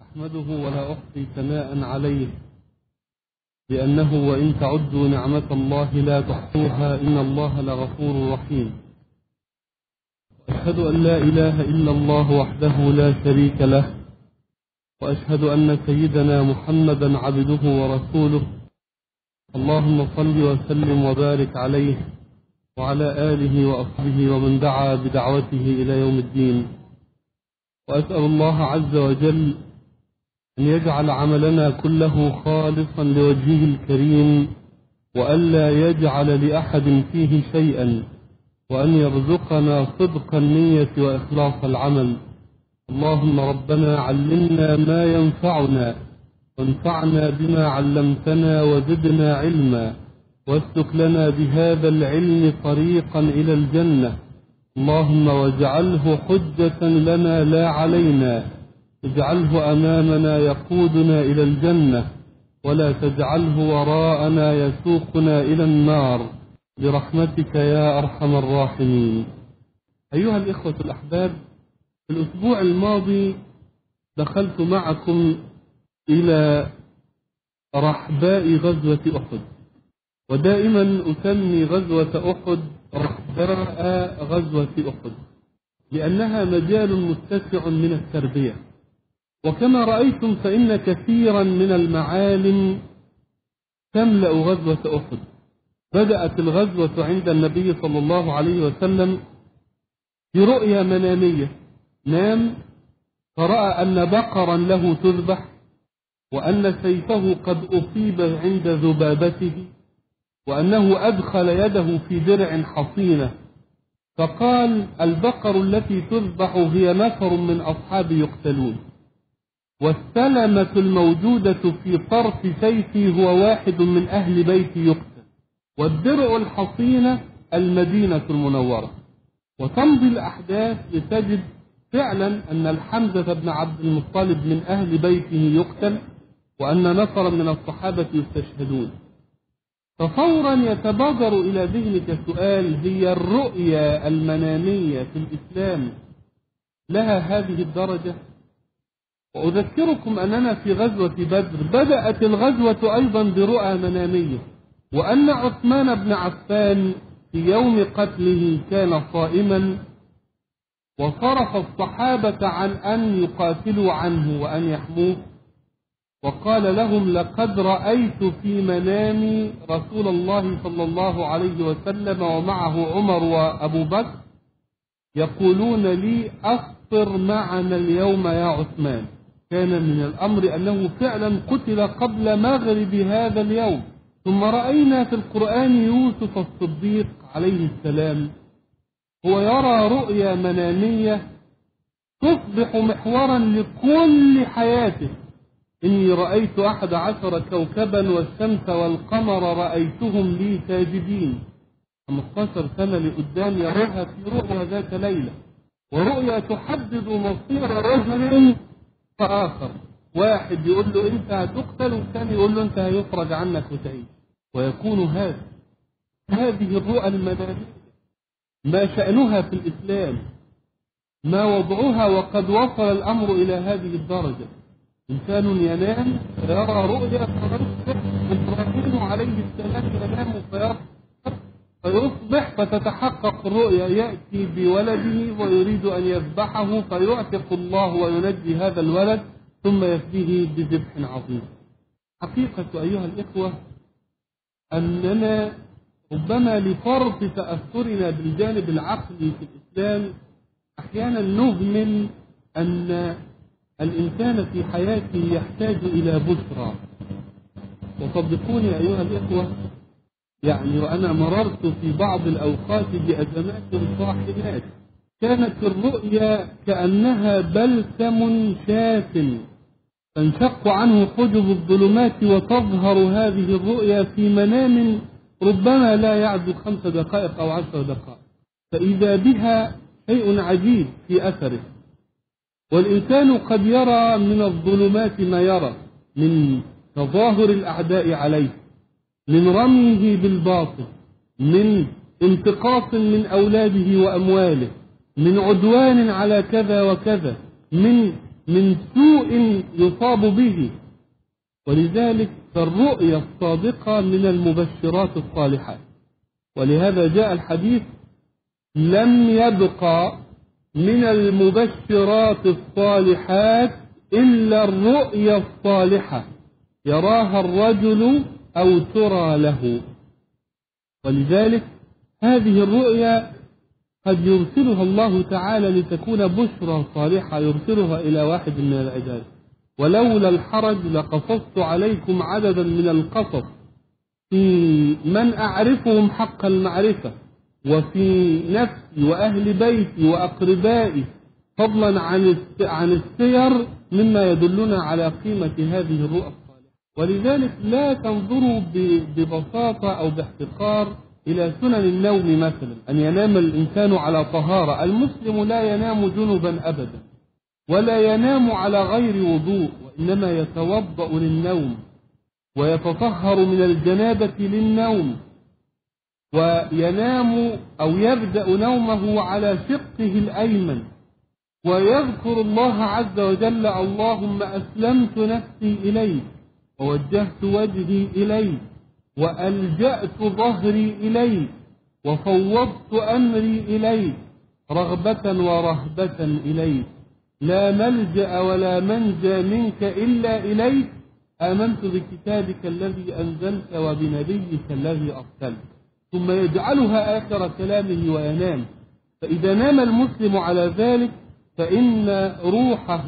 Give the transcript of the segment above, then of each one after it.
أحمده ولا أحصي ثناء عليه لأنه وإن تعدوا نعمة الله لا تحصوها إن الله لغفور رحيم وأشهد أن لا إله إلا الله وحده لا شريك له وأشهد أن سيدنا محمدا عبده ورسوله اللهم صل وسلم وبارك عليه وعلى آله وأصحابه ومن دعا بدعوته إلى يوم الدين وأسأل الله عز وجل أن يجعل عملنا كله خالصا لوجهه الكريم وألا يجعل لأحد فيه شيئا وأن يرزقنا صدق النية وإخلاص العمل اللهم ربنا علمنا ما ينفعنا وانفعنا بما علمتنا وزدنا علما واسلك لنا بهذا العلم طريقا إلى الجنة اللهم واجعله حجة لنا لا علينا اجعله أمامنا يقودنا إلى الجنة ولا تجعله وراءنا يسوقنا إلى النار برحمتك يا أرحم الراحمين أيها الإخوة الأحباب في الأسبوع الماضي دخلت معكم إلى رحباء غزوة أحد ودائما أسمي غزوة أحد رحباء غزوة أحد لأنها مجال متسع من التربية وكما رأيتم فإن كثيرا من المعالم تملأ غزوة أحد بدأت الغزوة عند النبي صلى الله عليه وسلم برؤيا منامية نام فرأى أن بقرا له تذبح وأن سيفه قد أصيب عند ذبابته وأنه أدخل يده في درع حصينة فقال البقر التي تذبح هي نفر من أصحابي يقتلون والسلمة الموجودة في طرف سيفي هو واحد من أهل بيتي يقتل والدرع الحصينة المدينة المنورة وتمضي الأحداث لتجد فعلا أن الحمزة بن عبد المطلب من أهل بيته يقتل وأن نفرا من الصحابة يستشهدون ففورا يتبادر إلى ذهنك سؤال هي الرؤيا المنامية في الإسلام لها هذه الدرجة وأذكركم أننا في غزوة بدر بدأت الغزوة أيضا برؤى منامية وأن عثمان بن عفان في يوم قتله كان صائما وصرف الصحابة عن أن يقاتلوا عنه وأن يحموه وقال لهم لقد رأيت في منامي رسول الله صلى الله عليه وسلم ومعه عمر وأبو بكر يقولون لي أفطر معنا اليوم يا عثمان كان من الأمر أنه فعلا قتل قبل مغرب هذا اليوم ثم رأينا في القرآن يوسف الصديق عليه السلام هو يرى رؤيا منامية تصبح محورا لكل حياته إني رأيت أحد عشر كوكبا والشمس والقمر رأيتهم لي ساجدين 15 سنة لقدام يراها في رؤيا ذات ليلة ورؤيا تحدد مصير رجل آخر واحد يقول له أنت هتقتل والثاني يقول له أنت هيفرج عنك وتعيش ويكون هذا هذه الرؤى المنامية ما شأنها في الإسلام ما وضعها وقد وصل الأمر إلى هذه الدرجة إنسان ينام فيرى رؤيا فيصبح إبراهيم عليه السلام ينام فيرى فيصبح فتتحقق الرؤيا يأتي بولده ويريد أن يذبحه فيعتق الله وينجي هذا الولد ثم يفديه بذبح عظيم حقيقة أيها الإخوة أننا ربما لفرط تأثرنا بالجانب العقلي في الإسلام أحيانا نهمل أن الإنسان في حياته يحتاج إلى بشرى وصدقوني أيها الإخوة يعني وأنا مررت في بعض الأوقات بأزمات صاحبات كانت الرؤيا كأنها بلسم شاف تنشق عنه حجب الظلمات وتظهر هذه الرؤيا في منام ربما لا يعدو خمس دقائق أو عشر دقائق فإذا بها شيء عجيب في أثره والإنسان قد يرى من الظلمات ما يرى من تظاهر الأعداء عليه من رميه بالباطل من انتقاص من أولاده وأمواله من عدوان على كذا وكذا من من سوء يصاب به ولذلك فالرؤيا الصادقة من المبشرات الصالحات ولهذا جاء الحديث لم يبقى من المبشرات الصالحات إلا الرؤيا الصالحة يراها الرجل أو ترى له ولذلك هذه الرؤيا قد يرسلها الله تعالى لتكون بشرى صالحة يرسلها إلى واحد من العباد ولولا الحرج لقصصت عليكم عددا من القصص في من أعرفهم حق المعرفة وفي نفسي وأهل بيتي وأقربائي فضلا عن عن السير مما يدلنا على قيمة هذه الرؤى الصالحة ولذلك لا تنظروا ببساطة أو باحتقار إلى سنن النوم مثلا أن ينام الإنسان على طهارة المسلم لا ينام جنبا أبدا ولا ينام على غير وضوء وإنما يتوضأ للنوم ويتطهر من الجنابة للنوم وينام أو يبدأ نومه على شقه الأيمن ويذكر الله عز وجل اللهم أسلمت نفسي إليك ووجهت وجهي إليك وألجأت ظهري إليك وفوضت أمري إليك رغبة ورهبة إليك لا ملجأ ولا منجى منك إلا إليك آمنت بكتابك الذي أنزلت وبنبيك الذي أرسلت ثم يجعلها آخر كلامه وينام فإذا نام المسلم على ذلك فإن روحه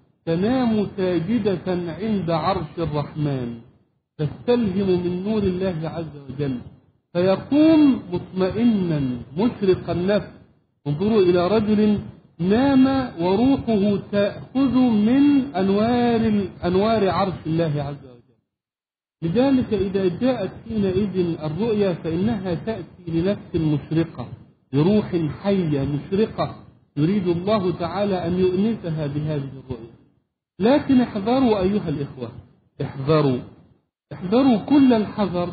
تنام ساجدة عند عرش الرحمن تستلهم من نور الله عز وجل فيقوم مطمئنا مشرق النفس انظروا إلى رجل نام وروحه تأخذ من أنوار أنوار عرش الله عز وجل لذلك إذا جاءت حينئذ الرؤيا فإنها تأتي لنفس مشرقة لروح حية مشرقة يريد الله تعالى أن يؤنسها بهذه الرؤيا لكن احذروا أيها الإخوة احذروا احذروا كل الحذر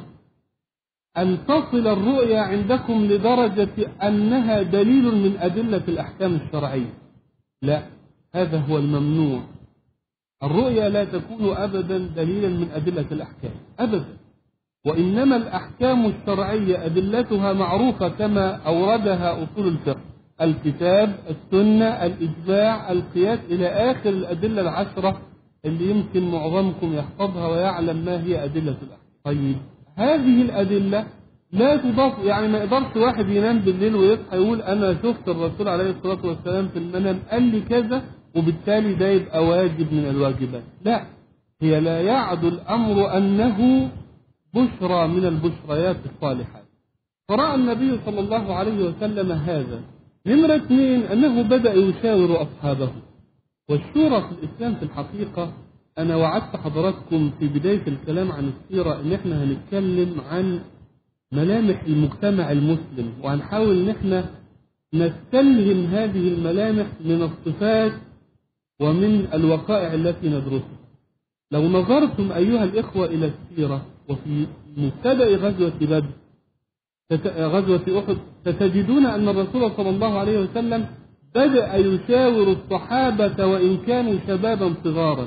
أن تصل الرؤيا عندكم لدرجة أنها دليل من أدلة الأحكام الشرعية لا هذا هو الممنوع الرؤيا لا تكون أبدا دليلا من أدلة الأحكام أبدا وإنما الأحكام الشرعية أدلتها معروفة كما أوردها أصول الفقه الكتاب السنة الإجماع القياس إلى آخر الأدلة العشرة اللي يمكن معظمكم يحفظها ويعلم ما هي أدلة الأحكام طيب هذه الأدلة لا تضاف يعني ما يقدرش واحد ينام بالليل ويصحى يقول أنا شفت الرسول عليه الصلاة والسلام في المنام قال لي كذا وبالتالي ده يبقى واجب من الواجبات لا هي لا يعد الأمر أنه بشرى من البشريات الصالحات فرأى النبي صلى الله عليه وسلم هذا نمرة اثنين أنه بدأ يشاور أصحابه والشورى في الإسلام في الحقيقة أنا وعدت حضراتكم في بداية الكلام عن السيرة إن إحنا هنتكلم عن ملامح المجتمع المسلم وهنحاول إن إحنا نستلهم هذه الملامح من الصفات ومن الوقائع التي ندرسها. لو نظرتم أيها الإخوة إلى السيرة وفي مبتدأ غزوة بدر غزوة أحد ستجدون أن الرسول صلى الله عليه وسلم بدأ يشاور الصحابة وإن كانوا شبابا صغارا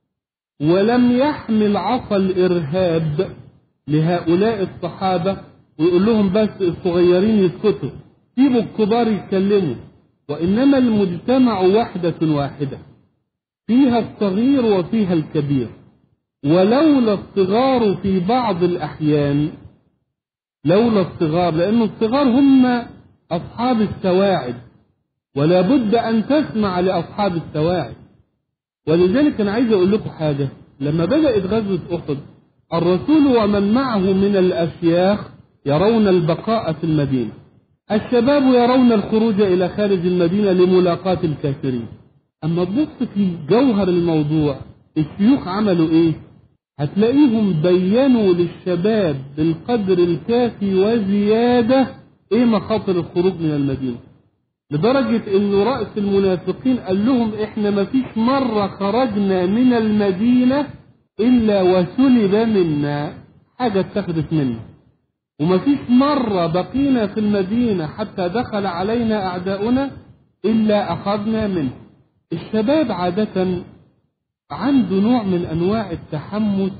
ولم يحمل عصا الإرهاب لهؤلاء الصحابة ويقول لهم بس الصغيرين يسكتوا سيبوا الكبار يتكلموا وإنما المجتمع وحدة واحدة فيها الصغير وفيها الكبير ولولا الصغار في بعض الأحيان لولا الصغار لأن الصغار هم أصحاب السواعد ولا بد أن تسمع لأصحاب السواعد ولذلك أنا عايز أقول لكم حاجة لما بدأت غزوة أحد الرسول ومن معه من الأشياخ يرون البقاء في المدينة الشباب يرون الخروج إلى خارج المدينة لملاقاة الكافرين أما تبص في جوهر الموضوع الشيوخ عملوا إيه؟ هتلاقيهم بينوا للشباب بالقدر الكافي وزيادة إيه مخاطر الخروج من المدينة لدرجة انه رأس المنافقين قال لهم احنا ما فيش مرة خرجنا من المدينة الا وسلب منا حاجة اتخذت منا وما فيش مرة بقينا في المدينة حتى دخل علينا اعداؤنا الا اخذنا منه الشباب عادة عنده نوع من أنواع التحمس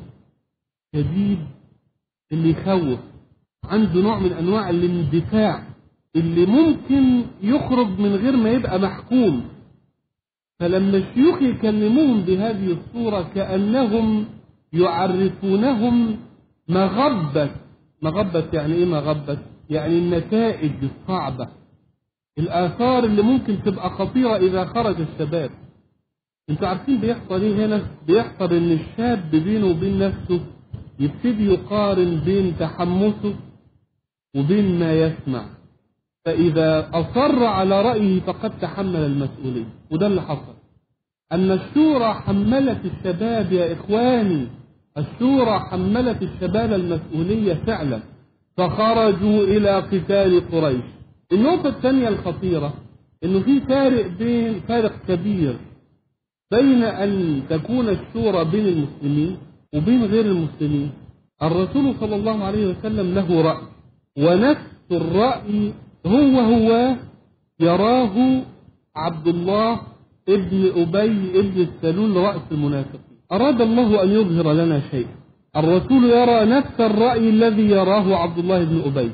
شديد اللي يخوف عنده نوع من أنواع الاندفاع اللي ممكن يخرج من غير ما يبقى محكوم فلما الشيوخ يكلموهم بهذه الصورة كأنهم يعرفونهم مغبة مغبة يعني ايه مغبة يعني النتائج الصعبة الآثار اللي ممكن تبقى خطيرة إذا خرج الشباب انتوا عارفين بيحصل ايه هنا بيحصل ان الشاب بينه وبين نفسه يبتدي يقارن بين تحمسه وبين ما يسمع فإذا أصر على رأيه فقد تحمل المسؤولية وده اللي حصل أن الشورى حملت الشباب يا إخواني الشورى حملت الشباب المسؤولية فعلا فخرجوا إلى قتال قريش النقطة الثانية الخطيرة إنه في فارق بين فارق كبير بين أن تكون الشورى بين المسلمين وبين غير المسلمين الرسول صلى الله عليه وسلم له رأي ونفس الرأي هو هو يراه عبد الله ابن أبي ابن السلول رأس المنافقين أراد الله أن يظهر لنا شيئا الرسول يرى نفس الرأي الذي يراه عبد الله بن أبي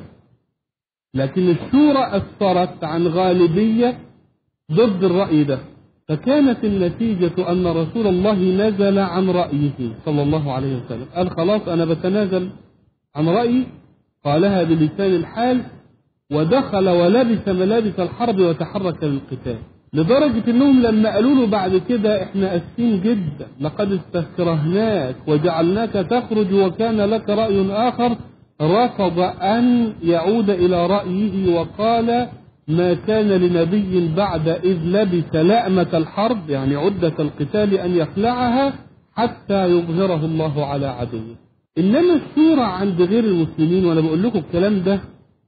لكن الشورى أسفرت عن غالبية ضد الرأي ده فكانت النتيجة أن رسول الله نزل عن رأيه صلى الله عليه وسلم قال خلاص أنا بتنازل عن رأيي قالها بلسان الحال ودخل ولبس ملابس الحرب وتحرك للقتال لدرجة انهم لما قالوا له بعد كده احنا اسفين جدا لقد استكرهناك وجعلناك تخرج وكان لك رأي اخر رفض ان يعود الى رأيه وقال ما كان لنبي بعد اذ لبس لأمة الحرب يعني عدة القتال ان يخلعها حتى يظهره الله على عدوه انما الصورة عند غير المسلمين وانا بقول لكم الكلام ده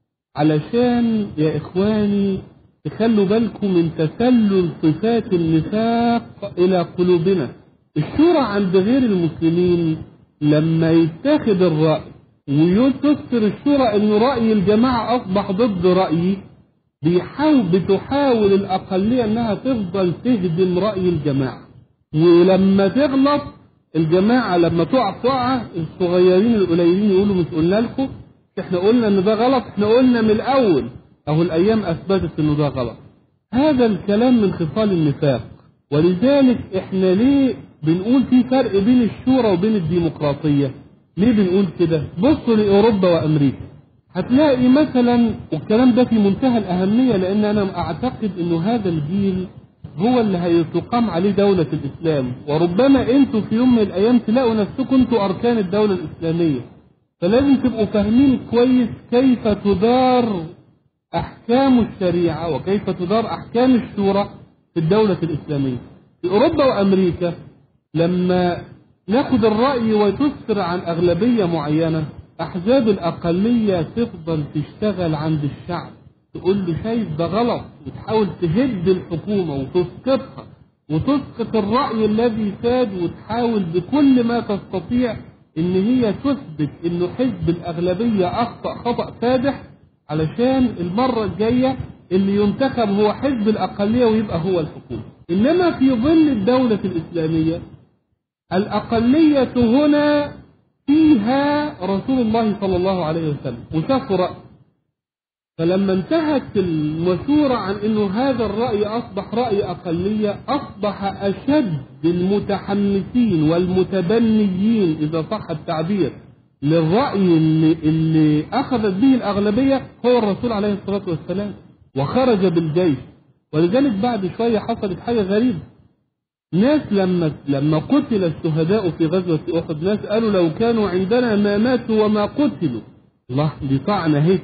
علشان يا اخواني تخلوا بالكم من تسلل صفات النفاق الى قلوبنا الشورى عند غير المسلمين لما يتاخد الرأي ويتذكر الشورى ان رأي الجماعة اصبح ضد رأيي بيحاول بتحاول الاقلية انها تفضل تهدم رأي الجماعة ولما تغلط الجماعة لما تقع تقع الصغيرين القليلين يقولوا مش قلنا لكم احنا قلنا ان ده غلط احنا قلنا من الاول اهو الايام اثبتت انه ده غلط هذا الكلام من خصال النفاق ولذلك احنا ليه بنقول في فرق بين الشورى وبين الديمقراطية ليه بنقول كده بصوا لاوروبا وامريكا هتلاقي مثلا والكلام ده في منتهى الاهمية لان انا اعتقد انه هذا الجيل هو اللي هيتقام عليه دولة الاسلام وربما انتوا في يوم من الايام تلاقوا نفسكم انتوا اركان الدولة الاسلامية فلازم تبقوا فاهمين كويس كيف تدار احكام الشريعة وكيف تدار احكام الشورى في الدولة الاسلامية في اوروبا وامريكا لما ناخد الرأي وتسفر عن اغلبية معينة احزاب الاقلية تفضل تشتغل عند الشعب تقول له شايف ده غلط وتحاول تهد الحكومة وتسقطها وتسقط الرأي الذي ساد وتحاول بكل ما تستطيع ان هي تثبت انه حزب الاغلبية اخطأ خطأ فادح علشان المرة الجاية اللي ينتخب هو حزب الاقلية ويبقى هو الحكومة انما في ظل الدولة الاسلامية الاقلية هنا فيها رسول الله صلى الله عليه وسلم وشافوا رأي فلما انتهت المشورة عن انه هذا الرأي اصبح رأي اقلية اصبح اشد المتحمسين والمتبنيين اذا صح التعبير للرأي اللي, اللي اخذت به الاغلبية هو الرسول عليه الصلاة والسلام وخرج بالجيش ولذلك بعد شوية حصلت حاجة غريبة ناس لما لما قتل الشهداء في غزوة أحد ناس قالوا لو كانوا عندنا ما ماتوا وما قتلوا الله دي طعنة اهي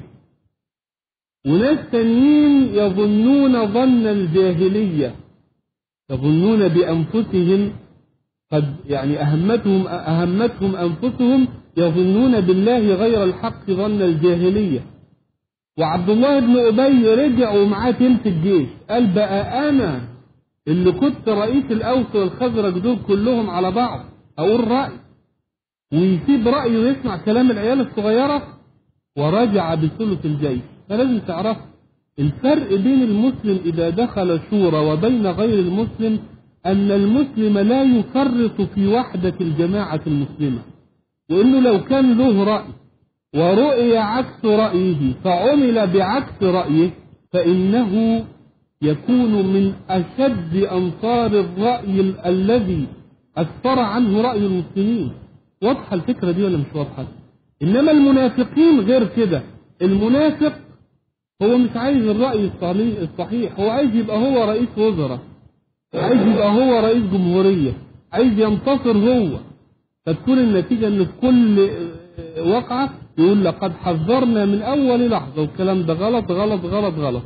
وناس تانيين يظنون ظن الجاهلية يظنون بأنفسهم قد يعني أهمتهم أهمتهم أنفسهم يظنون بالله غير الحق ظن الجاهلية وعبد الله بن أبي رجع ومعاه تلت الجيش قال بقى أنا اللي كنت رئيس الأوس والخزرج دول كلهم على بعض أقول رأي ويسيب رأيه ويسمع كلام العيال الصغيرة ورجع بثلث الجيش فلازم تعرف الفرق بين المسلم إذا دخل شورى وبين غير المسلم أن المسلم لا يفرط في وحدة الجماعة المسلمة وإنه لو كان له رأي ورؤي عكس رأيه فعمل بعكس رأيه فإنه يكون من أشد أنصار الرأي ال- الذي أسفر عنه رأي المسلمين واضحة الفكرة دي ولا مش واضحة إنما المنافقين غير كده المنافق هو مش عايز الرأي الصحيح- الصحيح هو عايز يبقى هو رئيس وزراء عايز يبقى هو رئيس جمهورية عايز ينتصر هو فتكون النتيجة ان في كل وقعة يقول لقد حذرنا من اول لحظة والكلام ده غلط غلط غلط غلط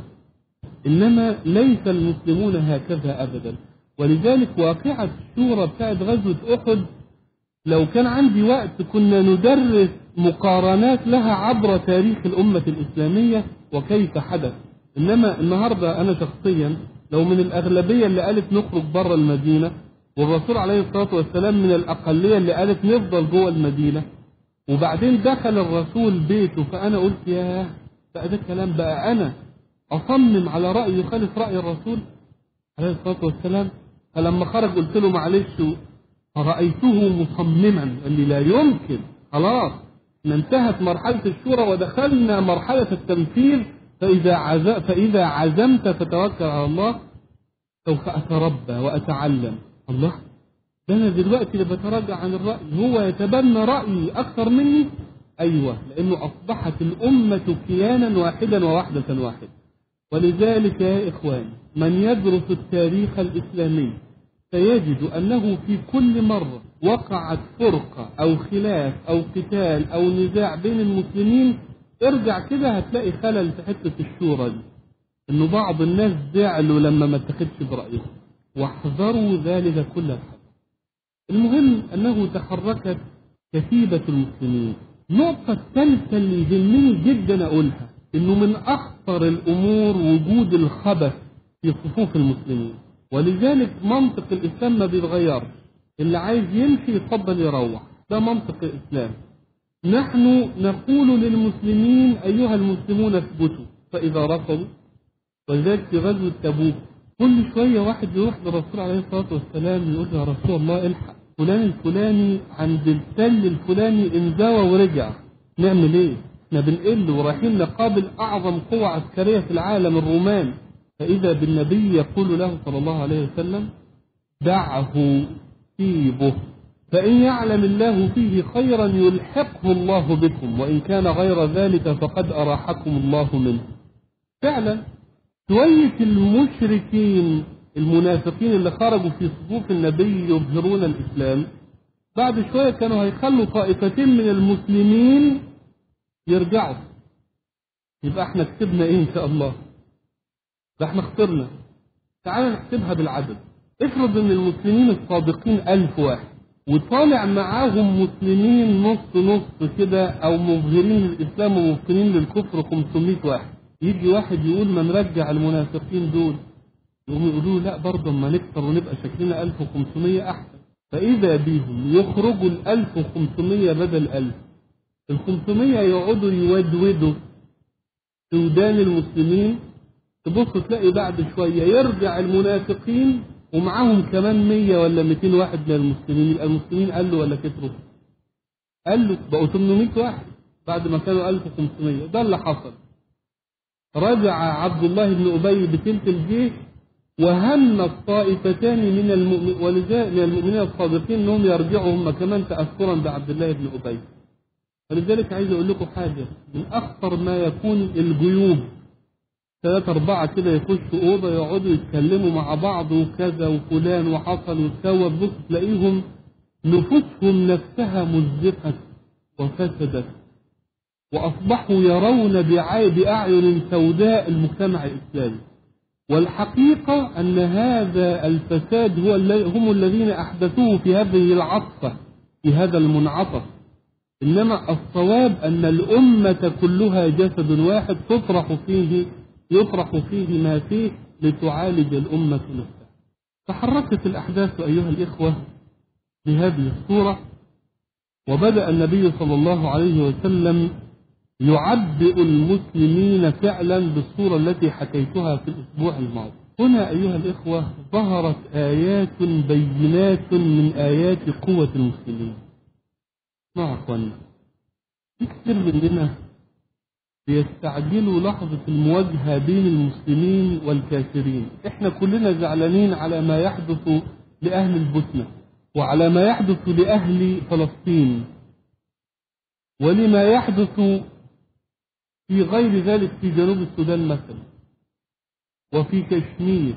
انما ليس المسلمون هكذا ابدا ولذلك واقعة الشورى بتاعت غزوة احد لو كان عندي وقت كنا ندرس مقارنات لها عبر تاريخ الأمة الإسلامية وكيف حدث إنما النهاردة أنا شخصيا لو من الأغلبية اللي قالت نخرج بره المدينة والرسول عليه الصلاة والسلام من الأقلية اللي قالت نفضل جوه المدينة وبعدين دخل الرسول بيته فأنا قلت ياه بقى ده الكلام بقى أنا أصمم على رأي يخالف رأي الرسول عليه الصلاة والسلام فلما خرج قلت له معلش فرأيته مصمما قال لي لا يمكن خلاص إن انتهت مرحلة الشورى ودخلنا مرحلة التنفيذ فإذا عز... فإذا عزمت فتوكل على الله سوف أتربى وأتعلم الله ده أنا دلوقتي اللي بتراجع عن الرأي هو يتبنى رأيي أكثر مني أيوة لأنه أصبحت الأمة كيانا واحدا ووحدة واحدة ولذلك يا إخواني من يدرس التاريخ الإسلامي سيجد أنه في كل مرة وقعت فرقة أو خلاف أو قتال أو نزاع بين المسلمين ارجع كده هتلاقي خلل في حتة الشورى دي إنه بعض الناس زعلوا لما ما اتخذش برأيهم واحذروا ذلك كل الحذر المهم أنه تحركت كتيبة المسلمين النقطة الثالثة اللي يهمني جدا أقولها إنه من أخطر الأمور وجود الخبث في صفوف المسلمين ولذلك منطق الإسلام ما بيتغيرش اللي عايز يمشي يتفضل يروح ده منطق الإسلام نحن نقول للمسلمين أيها المسلمون اثبتوا فإذا رفضوا ولذلك في غزوة تبوك كل شوية واحد يروح للرسول عليه الصلاة والسلام يقول له يا رسول الله الحق فلان الفلاني عند التل الفلاني انزوى ورجع نعمل ايه؟ احنا بنقل ورايحين نقابل أعظم قوة عسكرية في العالم الرومان فإذا بالنبي يقول له صلى الله عليه وسلم دعه سيبه فإن يعلم الله فيه خيرا يلحقه الله بكم وإن كان غير ذلك فقد أراحكم الله منه فعلا شوية المشركين المنافقين اللي خرجوا في صفوف النبي يظهرون الإسلام بعد شوية كانوا هيخلوا طائفتين من المسلمين يرجعوا يبقى احنا كسبنا ايه ان شاء الله ده احنا خسرنا تعال نحسبها بالعدد افرض ان المسلمين الصادقين ألف واحد وطالع معاهم مسلمين نص نص كده او مظهرين للاسلام ومبطنين للكفر 500 واحد يجي واحد يقول ما نرجع المنافقين دول يقوم يقولوا لا برضه اما نكسر ونبقى شكلنا 1500 احسن فاذا بيهم يخرجوا ال 1500 بدل 1000 ال 500 يقعدوا يودودوا في ودان المسلمين تبص تلاقي بعد شوية يرجع المنافقين ومعاهم كمان 100 ولا 200 واحد من المسلمين يبقى المسلمين قالوا ولا كتروا قالوا بقوا 800 واحد بعد ما كانوا 1500 ده اللي حصل رجع عبد الله بن أبي بتلك الجيش وهم الطائفتان من المؤمن ولذلك من المؤمنين الصادقين انهم يرجعوا هم كمان تاثرا بعبد الله بن ابي ولذلك عايز اقول لكم حاجه من اخطر ما يكون الجيوب ثلاثة أربعة كده يخشوا أوضة يقعدوا يتكلموا مع بعض وكذا وفلان وحصل وتسوى تبص تلاقيهم نفوسهم نفسها مزقت وفسدت وأصبحوا يرون بعي- بأعين سوداء المجتمع الإسلامي والحقيقة أن هذا الفساد هو الذي- هم الذين أحدثوه في هذه العطفة في هذا المنعطف إنما الصواب أن الأمة كلها جسد واحد تطرح فيه يطرح فيه ما فيه لتعالج الأمة نفسها تحركت الأحداث أيها الإخوة بهذه الصورة وبدأ النبي صلى الله عليه وسلم يعبئ المسلمين فعلا بالصورة التي حكيتها في الأسبوع الماضي هنا أيها الإخوة ظهرت آيات بينات من آيات قوة المسلمين مع أخوانا كثير مننا بيستعجلوا لحظة المواجهة بين المسلمين والكافرين احنا كلنا زعلانين على ما يحدث لأهل البوسنة وعلى ما يحدث لأهل فلسطين ولما يحدث في غير ذلك في جنوب السودان مثلا وفي كشمير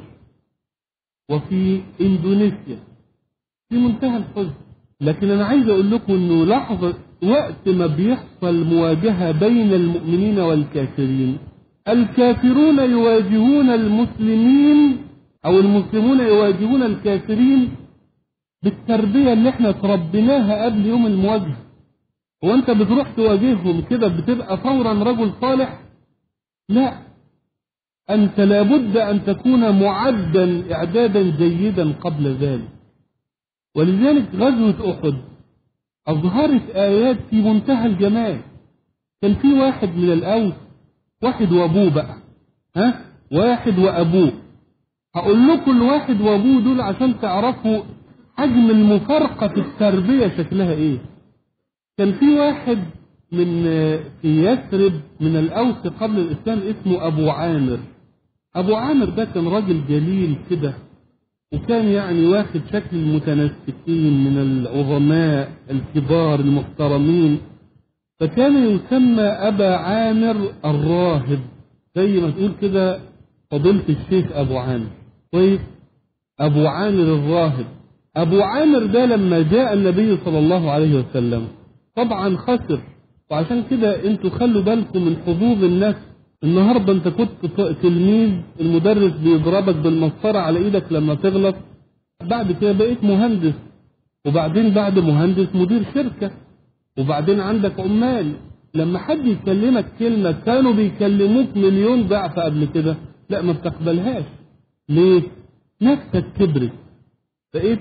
وفي اندونيسيا في منتهى الحزن لكن انا عايز اقول لكم انه لحظه وقت ما بيحصل مواجهه بين المؤمنين والكافرين الكافرون يواجهون المسلمين او المسلمون يواجهون الكافرين بالتربيه اللي احنا تربيناها قبل يوم المواجهه هو انت بتروح تواجههم كده بتبقى فورا رجل صالح لا انت لابد ان تكون معدا اعدادا جيدا قبل ذلك ولذلك غزوة احد اظهرت ايات في منتهى الجمال كان في واحد من الاوس واحد وابوه بقى ها واحد وابوه هقول لكم الواحد وابوه دول عشان تعرفوا حجم المفارقة في التربية شكلها ايه كان في واحد من في يثرب من الاوس قبل الاسلام اسمه ابو عامر ابو عامر ده كان راجل جليل كده وكان يعني واخد شكل المتنسكين من العظماء الكبار المحترمين فكان يسمى ابا عامر الراهب زي ما تقول كده فضيلة الشيخ ابو عامر كويس ابو عامر الراهب ابو عامر ده لما جاء النبي صلى الله عليه وسلم طبعا خسر وعشان كده انتوا خلوا بالكم من حظوظ النفس النهارده انت كنت تلميذ المدرس بيضربك بالمسطره على ايدك لما تغلط بعد كده بقيت مهندس وبعدين بعد مهندس مدير شركه وبعدين عندك عمال لما حد يكلمك كلمه كانوا بيكلموك مليون ضعف قبل كده لا ما بتقبلهاش ليه؟ نفسك كبرت بقيت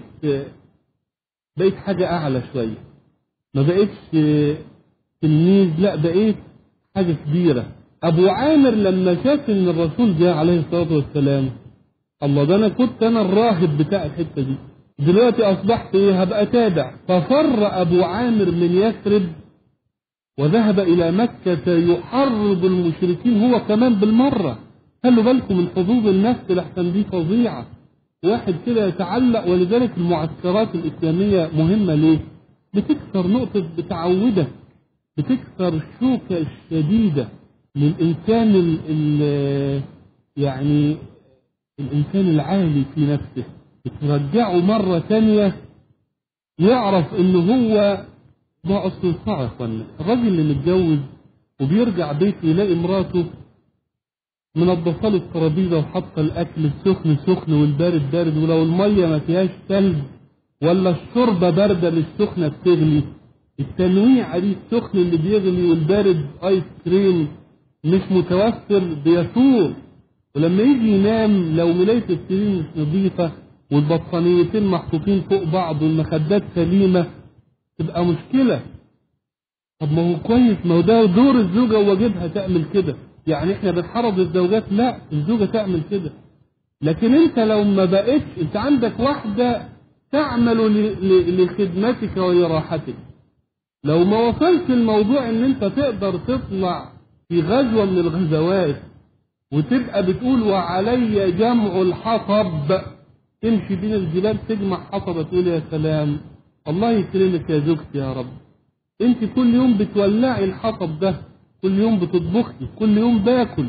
بقيت حاجه اعلى شويه ما بقيتش تلميذ لا بقيت حاجه كبيره ابو عامر لما شاف ان الرسول جاء عليه الصلاه والسلام الله ده انا كنت انا الراهب بتاع الحته دي دلوقتي اصبحت ايه هبقى تابع ففر ابو عامر من يثرب وذهب الى مكه يحرض المشركين هو كمان بالمره خلوا بالكم من حظوظ النفس لحسن دي فظيعه واحد كده يتعلق ولذلك المعسكرات الاسلاميه مهمه ليه؟ بتكسر نقطه بتعودك بتكسر الشوكه الشديده للإنسان ال ال يعني الإنسان العالي في نفسه بترجعه مرة ثانية يعرف إن هو ده أصل صعب يا إخوانا الراجل اللي متجوز وبيرجع بيته يلاقي مراته منضفة له الترابيزة وحاطة الأكل السخن سخن والبارد بارد ولو المية ما فيهاش ثلج ولا الشوربة باردة للسخنة بتغلي التنويعة دي السخن اللي بيغلي والبارد آيس كريم مش متوفر بيثور ولما يجي ينام لو ملاية السرير مش نظيفة والبطانيتين محطوطين فوق بعض والمخدات سليمة تبقى مشكلة طب ما هو كويس ما هو ده دور الزوجة وواجبها تعمل كده يعني احنا بنحرض الزوجات لا الزوجة تعمل كده لكن انت لو ما بقتش انت عندك واحدة تعمل لخدمتك ولراحتك لو ما وصلت الموضوع ان انت تقدر تطلع في غزوة من الغزوات وتبقى بتقول وعلي جمع الحطب تمشي بين الجبال تجمع حطب تقول يا سلام الله يكرمك يا زوجتي يا رب انت كل يوم بتولعي الحطب ده كل يوم بتطبخي كل يوم باكل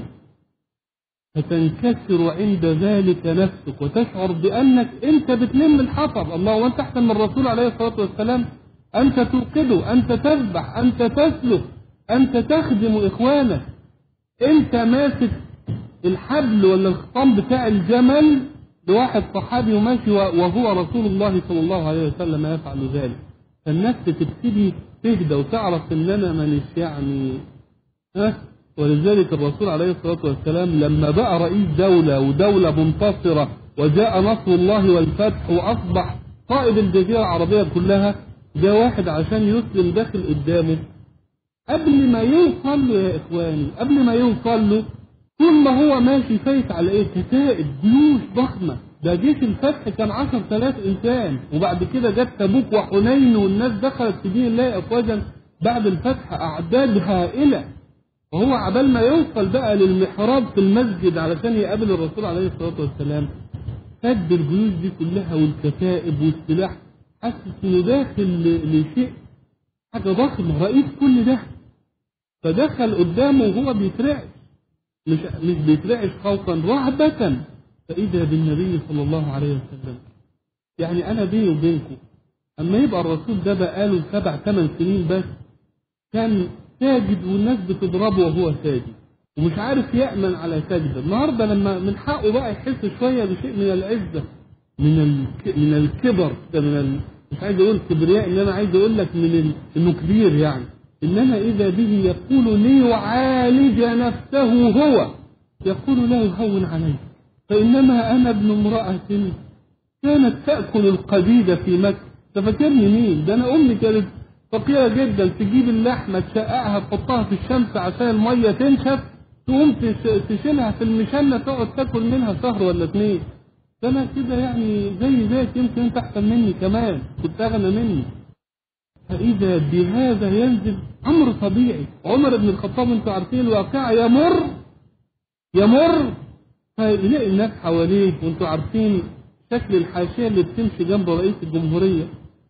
فتنكسر عند ذلك نفسك وتشعر بانك انت بتلم الحطب الله وانت احسن من الرسول عليه الصلاه والسلام انت توقده انت تذبح انت تسلك أنت تخدم إخوانك أنت ماسك الحبل ولا الخطام بتاع الجمل لواحد صحابي وماشي وهو رسول الله صلى الله عليه وسلم يفعل ذلك فالنفس تبتدي تهدى وتعرف ان انا مانيش يعني ها ولذلك الرسول عليه الصلاه والسلام لما بقى رئيس دوله ودوله منتصره وجاء نصر الله والفتح واصبح قائد الجزيره العربيه كلها جاء واحد عشان يسلم داخل قدامه قبل ما يوصل له يا اخواني قبل ما يوصل له طول ما هو ماشي فايت على ايه كتائب جيوش ضخمة ده جيش الفتح كان عشر تلاف انسان وبعد كده جت تبوك وحنين والناس دخلت في دين الله افواجا بعد الفتح اعداد هائلة وهو عبال ما يوصل بقى للمحراب في المسجد علشان يقابل الرسول عليه الصلاة والسلام سد الجيوش دي كلها والكتائب والسلاح حاسس انه داخل لشيء حاجة ضخمة رئيس كل ده فدخل قدامه وهو بيترعش مش مش بيترعش خوفا رهبة فإذا بالنبي صلى الله عليه وسلم يعني أنا بيني وبينكم أما يبقى الرسول ده بقاله سبع ثمان سنين بس كان ساجد والناس بتضربه وهو ساجد ومش عارف يأمن على سجده النهارده لما من حقه بقى يحس شوية بشيء من العزة من الك... من الكبر ده من ال... مش عايز اقول كبرياء ان انا عايز اقول لك من ال... انه كبير يعني انما اذا به يقول ليعالج نفسه هو يقول لا يهون عليه فانما انا ابن امراه كانت تاكل القديد في مكه تفكرني مين ده انا امي كانت فقيره جدا تجيب اللحمه تشققها تحطها في الشمس عشان الميه تنشف تقوم تشيلها في المشنه تقعد تاكل منها شهر ولا اتنين ده انا كده يعني زي ذاك يمكن انت احسن مني كمان كنت اغنى مني فاذا بهذا ينزل امر طبيعي عمر بن الخطاب انتوا عارفين الواقع يمر يمر فيلاقي الناس حواليه وانتوا عارفين شكل الحاشيه اللي بتمشي جنب رئيس الجمهوريه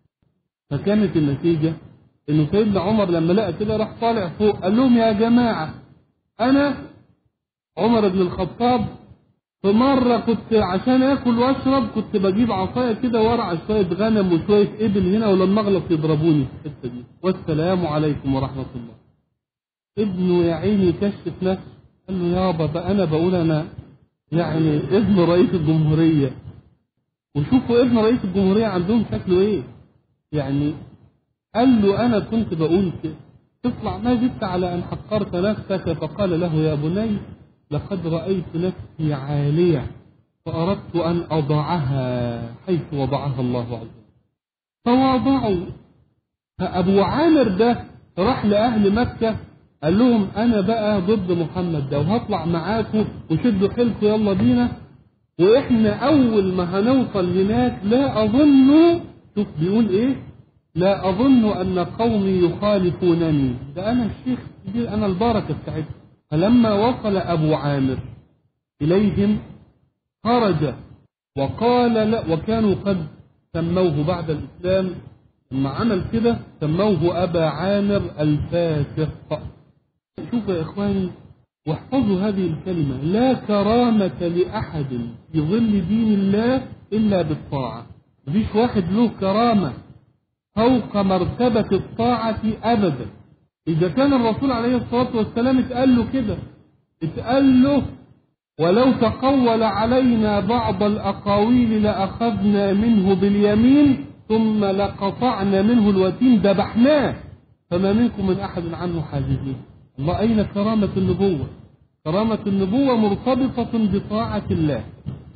فكانت النتيجه انه سيدنا عمر لما لقى كده راح طالع فوق قال لهم يا جماعه انا عمر بن الخطاب في مرة كنت عشان اكل واشرب كنت بجيب عصاية كده وارعى شوية غنم وشوية ابل هنا ولما اغلط يضربوني في الحتة دي والسلام عليكم ورحمة الله ابنه يا عيني كشف نفسه قال له يابا بقى انا بقول انا يعني ابن رئيس الجمهورية وشوفوا ابن رئيس الجمهورية عندهم شكله ايه يعني قال له انا كنت بقول كده اطلع ما زدت على ان حقرت نفسك فقال له يا بني لقد رأيت نفسي عالية فأردت أن أضعها حيث وضعها الله عز وجل فوضعوا فأبو عامر ده راح لأهل مكة قال لهم أنا بقى ضد محمد ده وهطلع معاكم وشدوا حيلكم يلا بينا وإحنا أول ما هنوصل هناك لا أظن شوف بيقول إيه لا أظن أن قومي يخالفونني ده أنا الشيخ كبير أنا البركة بتاعتهم فلما وصل أبو عامر إليهم خرج وقال لا وكانوا قد سموه بعد الإسلام لما عمل كده سموه أبا عامر الفاسق شوفوا يا إخواني واحفظوا هذه الكلمة لا كرامة لأحد في ظل دين الله إلا بالطاعة مفيش واحد له كرامة فوق مرتبة الطاعة أبدا إذا كان الرسول عليه الصلاة والسلام اتقال له كده اتقال له ولو تقول علينا بعض الأقاويل لأخذنا منه باليمين ثم لقطعنا منه الوتين ذبحناه فما منكم من أحد عنه حاجزين الله أين كرامة النبوة كرامة النبوة مرتبطة بطاعة الله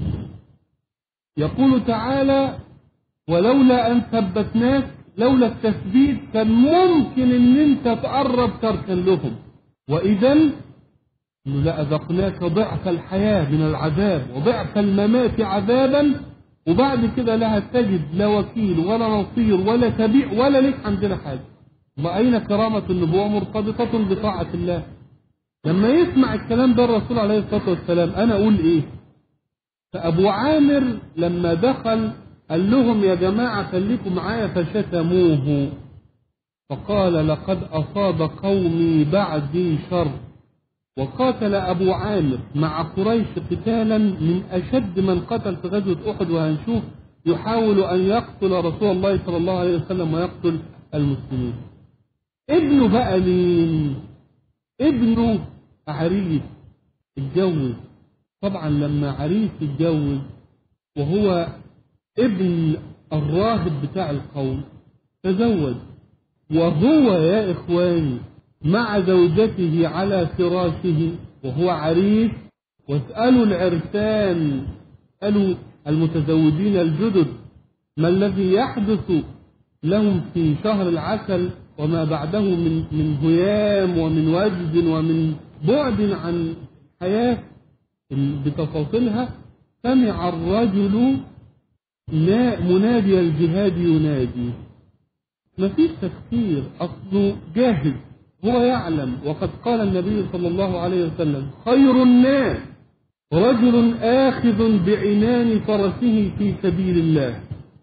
يقول تعالى ولولا أن ثبتناك لولا التثبيت كان ممكن ان انت تقرب تركا لهم واذا لأذقناك ضعف الحياة من العذاب وضعف الممات عذابا وبعد كده لا هتجد لا وكيل ولا نصير ولا تبيع ولا ليك عندنا حاجة ما أين كرامة النبوة مرتبطة بطاعة الله لما يسمع الكلام ده الرسول عليه الصلاة والسلام أنا أقول إيه فأبو عامر لما دخل قال لهم يا جماعة خليكم معايا فشتموه فقال لقد أصاب قومي بعدي شر وقاتل أبو عامر مع قريش قتالا من أشد من قتل في غزوة أحد وهنشوف يحاول أن يقتل رسول الله صلى الله عليه وسلم ويقتل المسلمين ابنه بقى مين ابنه عريس اتجوز طبعا لما عريس اتجوز وهو ابن الراهب بتاع القوم تزوج وهو يا إخواني مع زوجته على فراشه وهو عريس واسألوا العرسان اسألوا المتزوجين الجدد ما الذي يحدث لهم في شهر العسل وما بعده من من هيام ومن وجد ومن بعد عن حياة بتفاصيلها سمع الرجل لا منادي الجهاد ينادي مفيش تفكير أصله جاهز هو يعلم وقد قال النبي صلى الله عليه وسلم خير الناس رجل آخذ بعنان فرسه في سبيل الله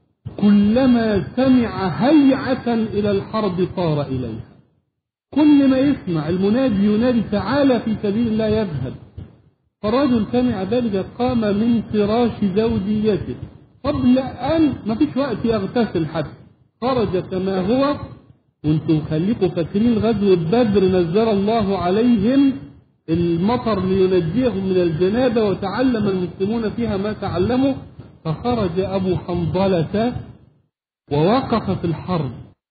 كلما سمع هيعة إلى الحرب طار إليها كل ما يسمع المنادي ينادي تعالى في سبيل الله يذهب فالرجل سمع ذلك قام من فراش زوجيته قبل أن ما فيش وقت يغتسل حتى خرج كما هو وانتم خليكم فاكرين غزوة بدر نزل الله عليهم المطر لينجيهم من الجنابة وتعلم المسلمون فيها ما تعلموا فخرج أبو حنظلة ووقف في الحرب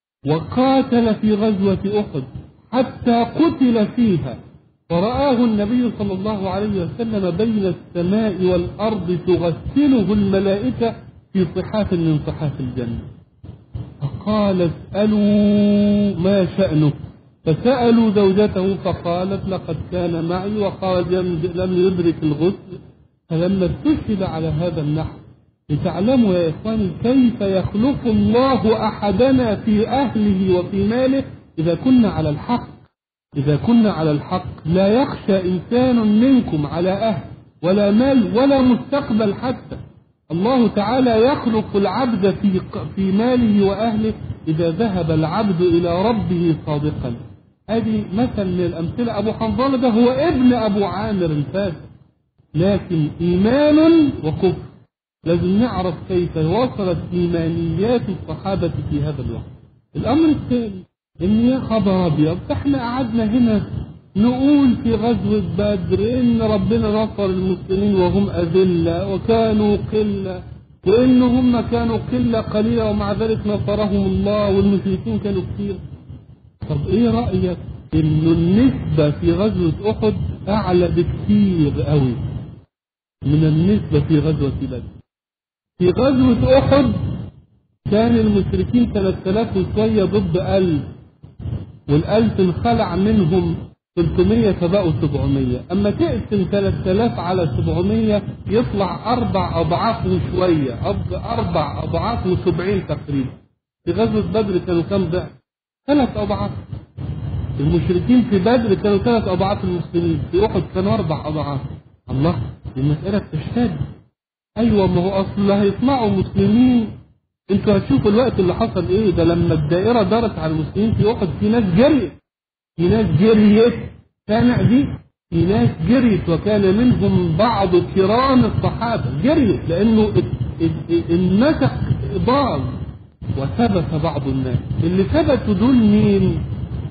وقاتل في غزوة أحد حتى قتل فيها فرآه النبي صلى الله عليه وسلم بين السماء والأرض تغسله الملائكة في صحاف من صحاف الجنة فقال اسألوا ما شأنه فسألوا زوجته فقالت لقد كان معي وقال لم يدرك الغسل فلما استشهد على هذا النحو لتعلموا يا إخواني كيف يخلق الله أحدنا في أهله وفي ماله إذا كنا على الحق إذا كنا على الحق لا يخشى إنسان منكم على أهل ولا مال ولا مستقبل حتى الله تعالى يخلق العبد في في ماله وأهله إذا ذهب العبد إلى ربه صادقا هذه مثل من الأمثلة أبو حنظلة ده هو ابن أبو عامر الفاسد لكن إيمان وكفر لازم نعرف كيف وصلت إيمانيات الصحابة في هذا الوقت الأمر الثاني إن يا خبر أبيض إحنا قعدنا هنا نقول في غزوة بدر إن ربنا نصر المسلمين وهم أذلة وكانوا قلة وإن هم كانوا قلة قليلة ومع ذلك نصرهم الله والمشركين كانوا كثير طب إيه رأيك إنه النسبة في غزوة أحد أعلى بكثير قوي من النسبة في غزوة بدر في غزوة أحد كان المشركين 3000 وشوية ضد 1000 والألف انخلع منهم 300 فبقوا 700 أما تقسم 3000 على 700 يطلع أربع أضعاف وشوية أربع أضعاف و70 تقريبا في غزوة بدر كانوا كم ضعف؟ ثلاث أضعاف المشركين في بدر كانوا ثلاث أضعاف المسلمين في أحد كانوا أربع أضعاف الله المسألة بتشتد أيوة ما هو أصل هيطلعوا مسلمين انتوا هتشوفوا الوقت اللي حصل ايه ده لما الدائرة دارت على المسلمين في أحد في ناس جريت في ناس جريت سامع دي في ناس جريت وكان منهم بعض كرام الصحابة جريت لأنه النسق ضال وثبت بعض الناس اللي ثبتوا دول مين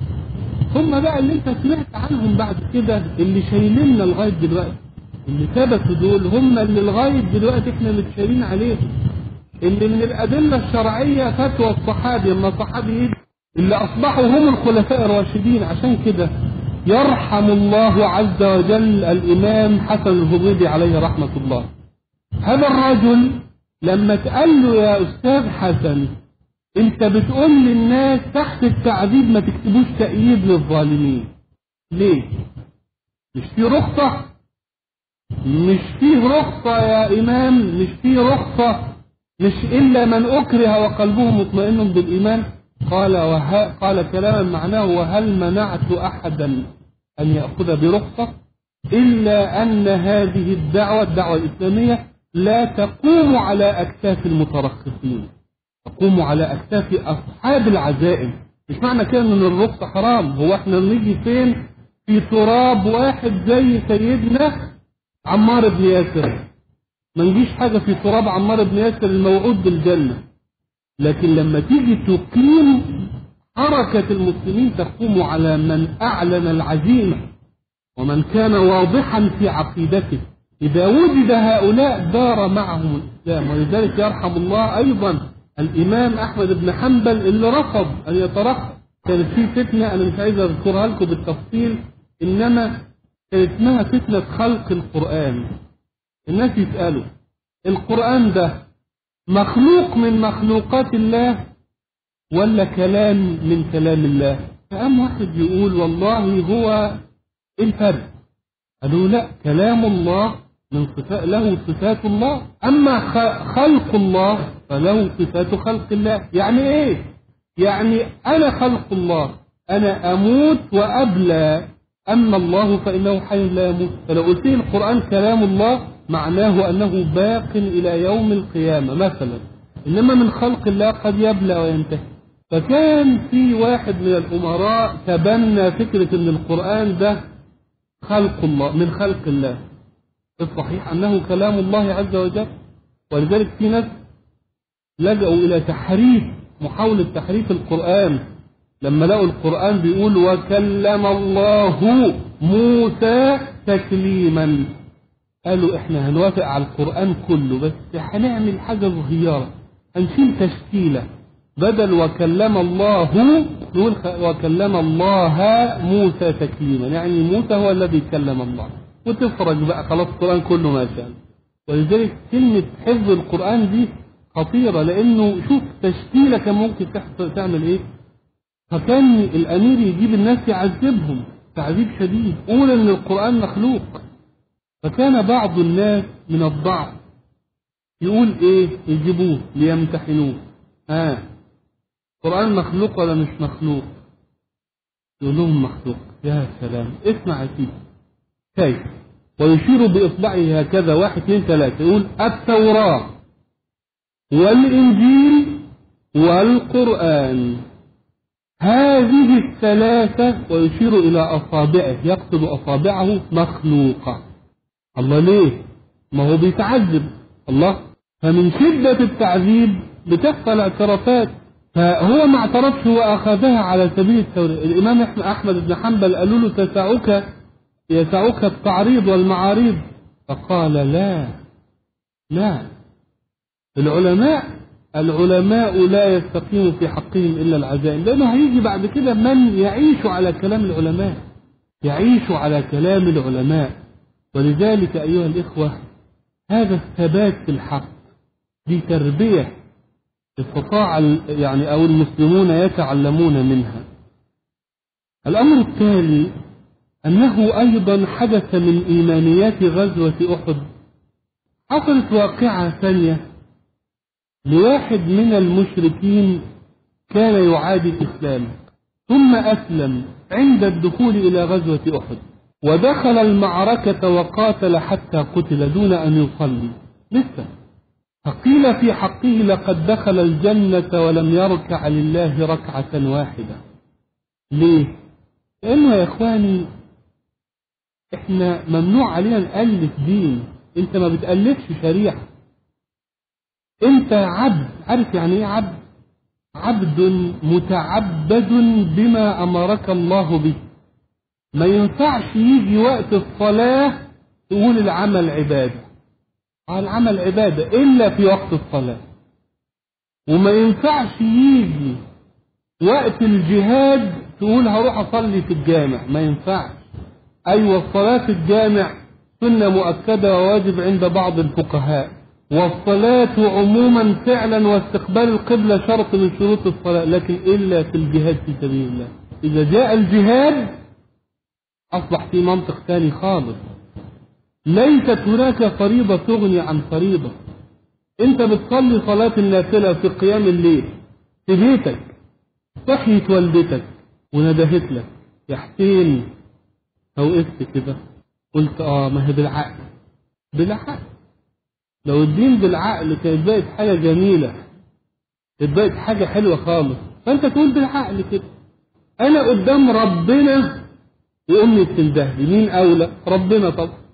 هم بقى اللي انت سمعت عنهم بعد كده اللي شايليننا لغاية دلوقتي اللي ثبتوا دول هم اللي لغاية دلوقتي احنا متشالين عليهم اللي من الأدلة الشرعية فتوى الصحابي لما الصحابي اللي أصبحوا هم الخلفاء الراشدين عشان كده يرحم الله عز وجل الإمام حسن الهضيبي عليه رحمة الله هذا الرجل لما تقال له يا أستاذ حسن أنت بتقول للناس تحت التعذيب ما تكتبوش تأييد للظالمين ليه؟ مش في رخصة مش فيه رخصة يا إمام مش فيه رخصة مش إلا من أكره وقلبه مطمئن بالإيمان قال وه... قال كلاما معناه وهل منعت أحدا أن يأخذ برخصة إلا أن هذه الدعوة الدعوة الإسلامية لا تقوم على أكتاف المترخصين تقوم على أكتاف أصحاب العزائم مش معنى كده أن الرخصة حرام هو احنا نيجي فين في تراب واحد زي سيدنا عمار بن ياسر ما نجيش حاجة في تراب عمار بن ياسر الموعود بالجنة لكن لما تيجي تقيم حركة المسلمين تقوم على من أعلن العزيمة ومن كان واضحا في عقيدته إذا وجد هؤلاء دار معهم الإسلام ولذلك يرحم الله أيضا الإمام أحمد بن حنبل اللي رفض أن يترقى كانت في فتنة أنا مش عايز أذكرها لكم بالتفصيل إنما كانت اسمها فتنة خلق القرآن الناس يسألوا القرآن ده مخلوق من مخلوقات الله ولا كلام من كلام الله فقام واحد يقول والله هو الفرق قالوا لا كلام الله من صفات له صفات الله أما خ- خلق الله فله صفات خلق الله يعني إيه يعني أنا خلق الله أنا أموت وأبلى أما الله فإنه حي لا يموت فلو قلت لي القرآن كلام الله معناه أنه باق إلى يوم القيامة مثلا إنما من خلق الله قد يبلى وينتهي فكان في واحد من الأمراء تبنى فكرة أن القرآن ده خلق الله من خلق الله الصحيح أنه كلام الله عز وجل ولذلك في ناس لجأوا إلى تحريف محاولة تحريف القرآن لما لقوا القرآن بيقول وكلم الله موسى تكليما قالوا احنا هنوافق على القرآن كله بس هنعمل حاجة صغيرة هنشيل تشكيلة بدل وكلم الله نقول خ- وكلم الله موسى تكليما يعني موسى هو الذي كلم الله وتفرج بقى خلاص القرآن كله ما شاء الله ولذلك كلمة حفظ القرآن دي خطيرة لأنه شوف تشكيلة كان ممكن تحصل تعمل إيه فكان الأمير يجيب الناس يعذبهم تعذيب شديد قول إن القرآن مخلوق فكان بعض الناس من الضعف يقول إيه يجيبوه ليمتحنوه ها القرآن مخلوق ولا مش مخلوق يقول لهم مخلوق يا سلام اسمع يا سيدي كيف ويشير بإصبعه هكذا واحد اثنين ثلاثة يقول التوراة والإنجيل والقرآن هذه الثلاثة ويشير إلى أصابعه يقصد أصابعه مخلوقة الله ليه؟ ما هو بيتعذب الله فمن شدة التعذيب بتحصل اعترافات فهو ما اعترفش وأخذها على سبيل التورية الإمام أحمد- أحمد بن حنبل قالوا له تسعك يسعك التعريض والمعاريض فقال لا لا العلماء العلماء لا يستقيم في حقهم إلا العزائم لأنه هيجي بعد كده من يعيش على كلام العلماء يعيش على كلام العلماء ولذلك أيها الإخوة هذا الثبات في الحق دي تربية استطاع ال- يعني أو المسلمون يتعلمون منها الأمر التالي أنه أيضا حدث من إيمانيات غزوة أحد حصلت واقعة ثانية لواحد من المشركين كان يعادي الإسلام ثم أسلم عند الدخول إلى غزوة أحد ودخل المعركة وقاتل حتى قتل دون أن يصلي لسه فقيل في حقه لقد دخل الجنة ولم يركع لله ركعة واحدة ليه؟ لأنه يا إخواني إحنا ممنوع علينا نألف دين أنت ما بتألفش شريعة أنت عبد عارف يعني إيه عبد؟ عبد متعبد بما أمرك الله به ما ينفعش يجي وقت الصلاة تقول العمل عبادة آه العمل عبادة إلا في وقت الصلاة وما ينفعش يجي وقت الجهاد تقول هروح أصلي في الجامع ما ينفعش أيوة الصلاة في الجامع سنة مؤكدة وواجب عند بعض الفقهاء والصلاة عموما فعلا واستقبال القبلة شرط من شروط الصلاة لكن إلا في الجهاد في سبيل الله إذا جاء الجهاد أصبح في منطق ثاني خالص ليست هناك فريضة تغني عن فريضة أنت بتصلي صلاة النافلة في قيام الليل في بيتك صحيت والدتك وندهت لك يا حسين وقفت كده قلت اه ما هي بالعقل بالعقل لو الدين بالعقل كانت بقت حاجة جميلة كانت بقت حاجة حلوة خالص فأنت تقول بالعقل كده أنا قدام ربنا وأمي بتنده لي مين أولى؟ ربنا طبعا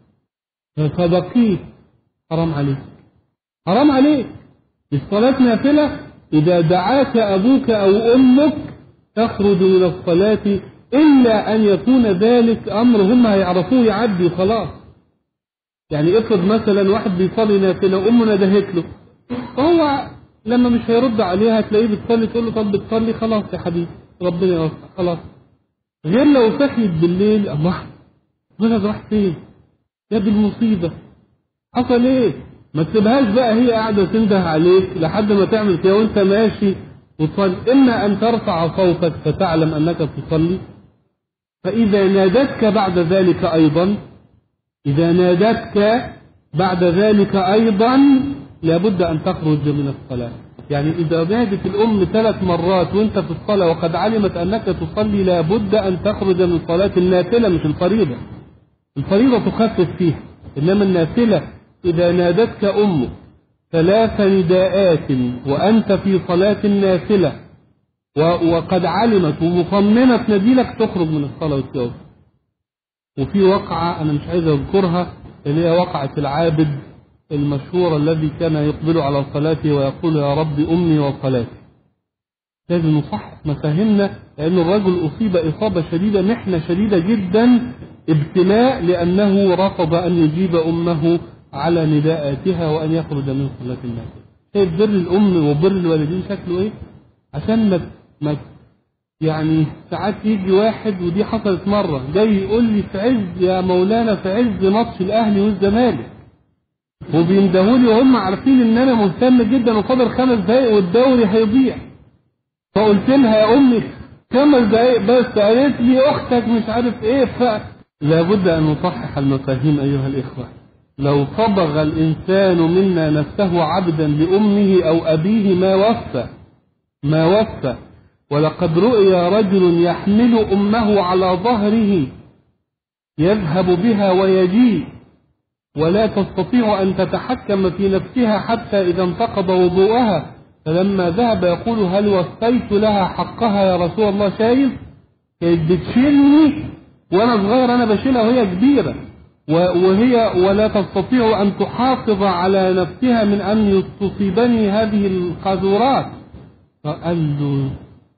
فبقيت حرام عليك حرام عليك الصلاة نافلة إذا دعاك أبوك أو أمك تخرج من الصلاة إلا أن يكون ذلك أمر هم هيعرفوه يعدي خلاص يعني افرض مثلا واحد بيصلي نافلة وأمه ندهت له فهو لما مش هيرد عليها هتلاقيه بتصلي تقول له طب بتصلي خلاص يا حبيبي ربنا يوفقك خلاص غير لو صحيت بالليل الله ربنا راح فين؟ يا دي المصيبة حصل ايه؟ ما تسيبهاش بقى هي قاعدة تنده عليك لحد ما تعمل كده وانت ماشي وتصلي إما أن ترفع صوتك فتعلم أنك تصلي فإذا نادتك بعد ذلك أيضا إذا نادتك بعد ذلك أيضا لابد أن تخرج من الصلاة يعني إذا نادت الأم ثلاث مرات وأنت في الصلاة وقد علمت أنك تصلي لابد أن تخرج من صلاة النافلة مش الفريضة الفريضة تخفف فيها إنما النافلة إذا نادتك أمك ثلاث نداءات وأنت في صلاة نافلة وقد علمت ومصممة تناديلك تخرج من الصلاة وتجاوب وفي وقعة أنا مش عايز أذكرها اللي هي وقعة العابد المشهور الذي كان يقبل على صلاته ويقول يا رب أمي وصلاتي لازم نصحح مفاهيمنا لأن الرجل أصيب إصابة شديدة محنة شديدة جدا ابتلاء لأنه رفض أن يجيب أمه على نداءاتها وأن يخرج من صلاة الناس شايف بر الأم وبر الوالدين شكله إيه؟ عشان ما ما يعني ساعات يجي واحد ودي حصلت مرة جاي يقول لي في عز يا مولانا في عز ماتش الأهلي والزمالك وبيندهولي وهم عارفين ان انا مهتم جدا وفاضل خمس دقايق والدوري هيضيع فقلت لها يا امي خمس دقايق بس قالت لي اختك مش عارف ايه ف لابد ان نصحح المفاهيم ايها الاخوه لو صبغ الانسان منا نفسه عبدا لامه او ابيه ما وفى ما وفى ولقد رؤي رجل يحمل امه على ظهره يذهب بها ويجيء ولا تستطيع أن تتحكم في نفسها حتى إذا انتقض وضوءها فلما ذهب يقول هل وفيت لها حقها يا رسول الله شايف كانت بتشيلني وأنا صغير أنا بشيلها وهي كبيرة وهي ولا تستطيع أن تحافظ على نفسها من أن تصيبني هذه القاذورات فقال له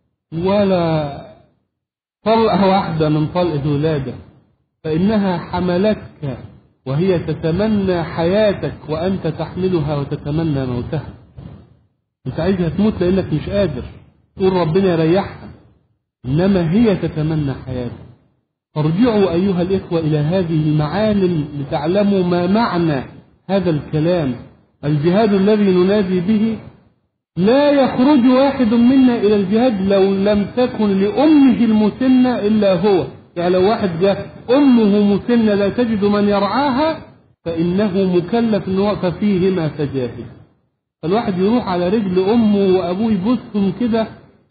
ولا طلقة واحدة من طلق الولادة فإنها حملتك وهي تتمنى حياتك وأنت تحملها وتتمنى موتها أنت عايزها تموت لأنك مش قادر تقول ربنا يريحها إنما هي تتمنى حياتك فارجعوا أيها الإخوة إلى هذه المعالم لتعلموا ما معنى هذا الكلام الجهاد الذي ننادي به لا يخرج واحد منا إلى الجهاد لو لم تكن لأمه المسنة إلا هو يعني لو واحد جاء أمه مسنة لا تجد من يرعاها فإنه مكلف أن هو ففيهما فجاهد فالواحد يروح على رجل أمه وأبوه يبصهم كده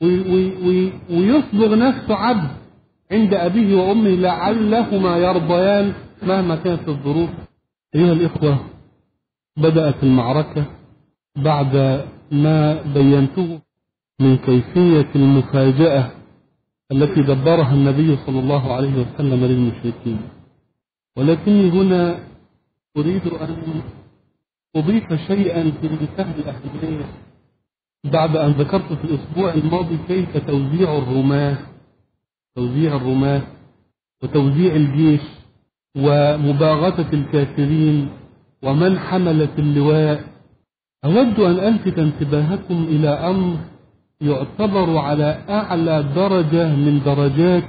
ويصبغ نفسه عبد عند أبيه وأمه لعلهما يرضيان مهما كانت الظروف أيها الإخوة بدأت المعركة بعد ما بينته من كيفية المفاجأة التي دبرها النبي صلى الله عليه وسلم للمشركين ولكني هنا أريد أن أضيف شيئا في منتهى الأهمية بعد أن ذكرت في الأسبوع الماضي كيف توزيع الرماة توزيع الرماة وتوزيع الجيش ومباغتة الكافرين ومن حملت اللواء أود أن ألفت انتباهكم إلى أمر يعتبر على أعلى درجة من درجات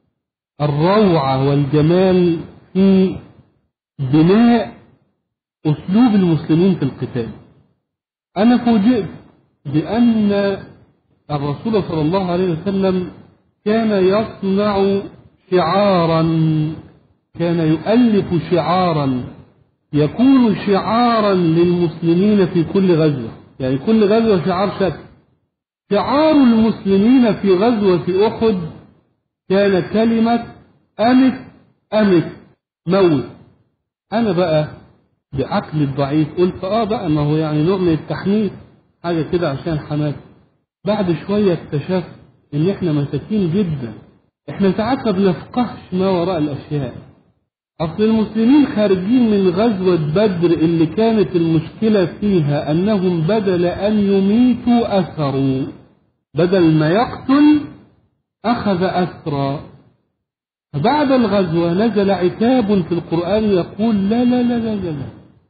الروعة والجمال في بناء أسلوب المسلمين في القتال أنا فوجئت بأن الرسول صلى الله عليه وسلم كان يصنع شعارا كان يؤلف شعارا يكون شعارا للمسلمين في كل غزوة يعني كل غزوة شعار شكل شعار المسلمين في غزوة أحد كان كلمة أمت أمت موت أنا بقى بعقلي الضعيف قلت آه بقى ما هو يعني نوع من التحميس حاجة كده عشان حماس بعد شوية اكتشفت إن إحنا مساكين جدا إحنا ساعات ما بنفقهش ما وراء الأشياء أصل المسلمين خارجين من غزوة بدر اللي كانت المشكلة فيها أنهم بدل أن يميتوا أثروا بدل ما يقتل أخذ أسرى فبعد الغزوة نزل عتاب في القرآن يقول لا لا لا لا لا, لا.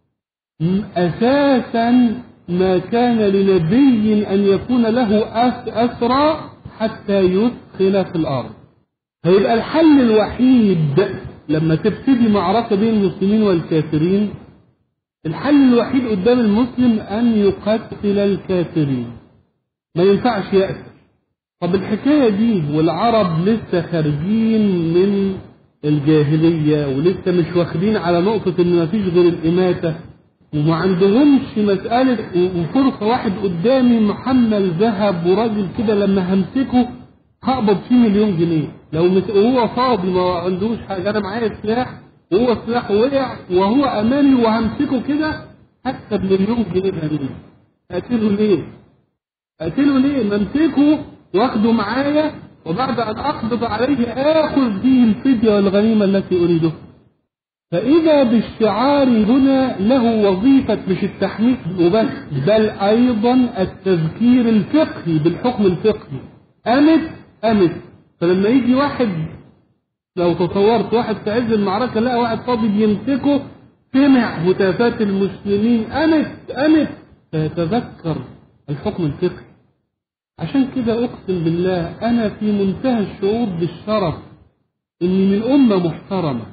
أساسا ما كان لنبي أن يكون له أسرى حتى يدخل في الأرض فيبقى الحل الوحيد لما تبتدي معركة بين المسلمين والكافرين الحل الوحيد قدام المسلم أن يقتل الكافرين ما ينفعش يأسر طب الحكاية دي والعرب لسه خارجين من الجاهلية ولسه مش واخدين على نقطة ان مفيش غير الاماتة وما عندهمش مسألة وفرصة واحد قدامي محمل ذهب وراجل كده لما همسكه هقبض فيه مليون جنيه لو مس... وهو فاضي ما عندوش حاجة انا معايا سلاح وهو سلاح وقع وهو امامي وهمسكه كده هكسب مليون جنيه غنيمة اقتله ليه؟ اقتله ليه؟ ممسكه واخده معايا وبعد ان اقبض عليه اخذ به الفدية والغنيمة التي اريدها فإذا بالشعار هنا له وظيفة مش التحميس وبس بل أيضا التذكير الفقهي بالحكم الفقهي أمت أمت فلما يجي واحد لو تصورت واحد في عز المعركة لقى واحد فاضي بيمسكه سمع هتافات المسلمين أمت أمت فيتذكر الحكم الفقهي عشان كده أقسم بالله أنا في منتهى الشعور بالشرف إني من أمة محترمة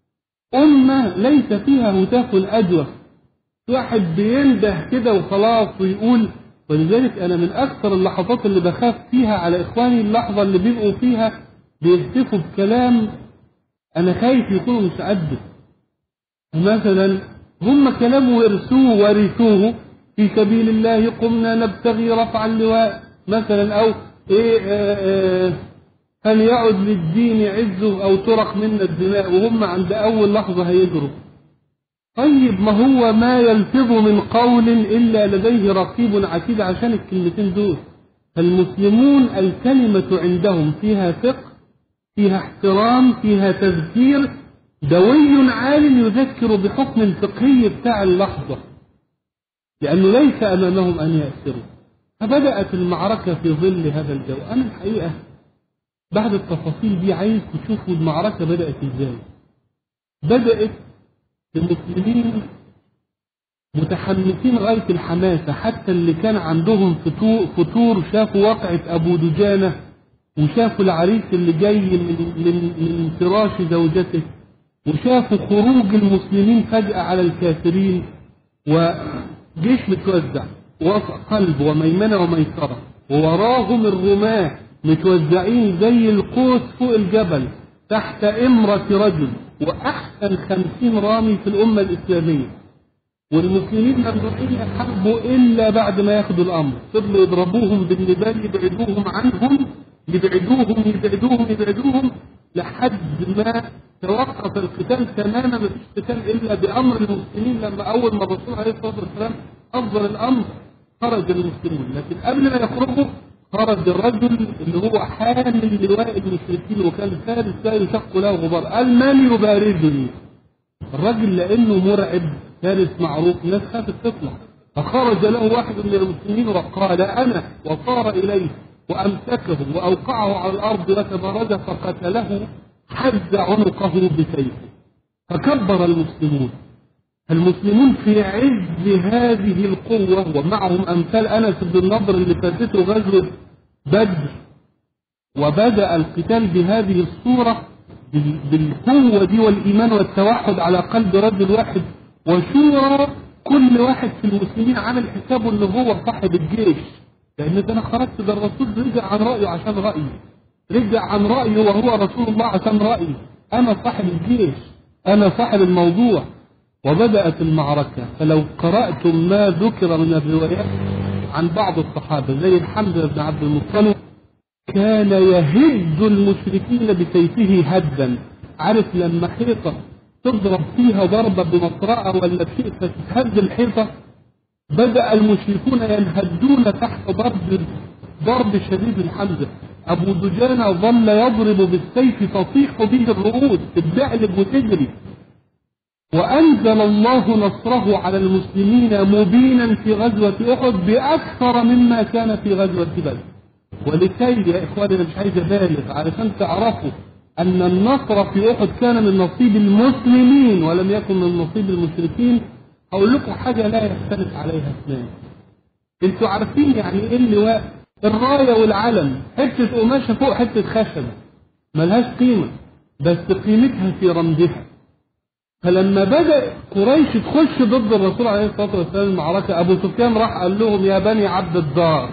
أمة ليس فيها هتاف أجوف واحد بينده كده وخلاص ويقول ولذلك أنا من أكثر اللحظات اللي بخاف فيها على إخواني اللحظة اللي بيبقوا فيها بيهتفوا بكلام أنا خايف يكونوا مش قده مثلا هم كلام ورثوه ورثوه في سبيل الله قمنا نبتغي رفع اللواء مثلا أو إيه آه آه فليعد للدين عزه أو ترق منا الدماء وهم عند أول لحظة هيجروا طيب ما هو ما يلفظ من قول إلا لديه رقيب عتيد عشان الكلمتين دول فالمسلمون الكلمة عندهم فيها فقه فيها احترام فيها تذكير دوي عالم يذكر بحكم الفقهي بتاع اللحظة لأنه ليس أمامهم أن يأسروا فبدأت المعركة في ظل هذا الجو أنا الحقيقة بعد التفاصيل دي عايز تشوفوا المعركة بدأت ازاي بدأت المسلمين متحمسين غاية الحماسة حتى اللي كان عندهم فتور, فتور شافوا واقعة أبو دجانة وشافوا العريس اللي جاي من, من, من فراش زوجته وشافوا خروج المسلمين فجأة على الكافرين وجيش متوزع وسط قلب وميمنة وميسرة ووراهم الرماة متوزعين زي القوس فوق الجبل تحت إمرة رجل وأحسن خمسين رامي في الأمة الإسلامية والمسلمين ممنوعين يحاربوا إلا بعد ما ياخدوا الأمر فضلوا يضربوهم بالنبال يبعدوهم عنهم يبعدوهم يبعدوهم يبعدوهم لحد ما توقف القتال تماما ما فيش قتال إلا بأمر المسلمين لما أول ما الرسول عليه الصلاة والسلام أصدر الأمر خرج المسلمون لكن قبل ما يخرجوا خرج الرجل اللي هو حامل لواء المشركين وكان فارس لا يشق له غبار قال من يبارزني الرجل لانه مرعب فارس معروف الناس خافت تطلع فخرج له واحد من المسلمين وقال انا وصار اليه وامسكه واوقعه على الارض وتبرز فقتله حز عنقه بسيفه فكبر المسلمون المسلمون في عز هذه القوة ومعهم أمثال أنس بن النضر اللي فاتته غزوة بدر وبدأ القتال بهذه الصورة بالقوة دي والإيمان والتوحد على قلب رجل واحد وشورى كل واحد في المسلمين عامل حسابه إن هو صاحب الجيش لأن ده أنا خرجت ده الرسول رجع عن رأيه عشان رأيي رجع عن رأيه وهو رسول الله عشان رأيي أنا صاحب الجيش أنا صاحب الموضوع وبدأت المعركة فلو قرأتم ما ذكر من الروايات عن بعض الصحابة زي الحمد بن عبد المطلب كان يهد المشركين بسيفه هدا عارف لما حيطة تضرب فيها ضربة بمطرقة ولا بشيء فتتهد الحيطة بدأ المشركون ينهدون تحت ضرب ضرب شديد الحمزة أبو دجانة ظل يضرب بالسيف تطيح به الرؤوس تتبعلب وتجري وأنزل الله نصره على المسلمين مبينا في غزوة أحد بأكثر مما كان في غزوة بدر ولكي يا إخواني أنا مش عايز أبالغ علشان تعرفوا أن النصر في أحد كان من نصيب المسلمين ولم يكن من نصيب المشركين أقول لكم حاجة لا يختلف عليها اثنان انتوا عارفين يعني ايه اللواء الراية والعلم حتة قماشة فوق حتة خشب ملهاش قيمة بس قيمتها في رمزها فلما بدأ قريش تخش ضد الرسول عليه الصلاة والسلام المعركة أبو سفيان راح قال لهم يا بني عبد الدار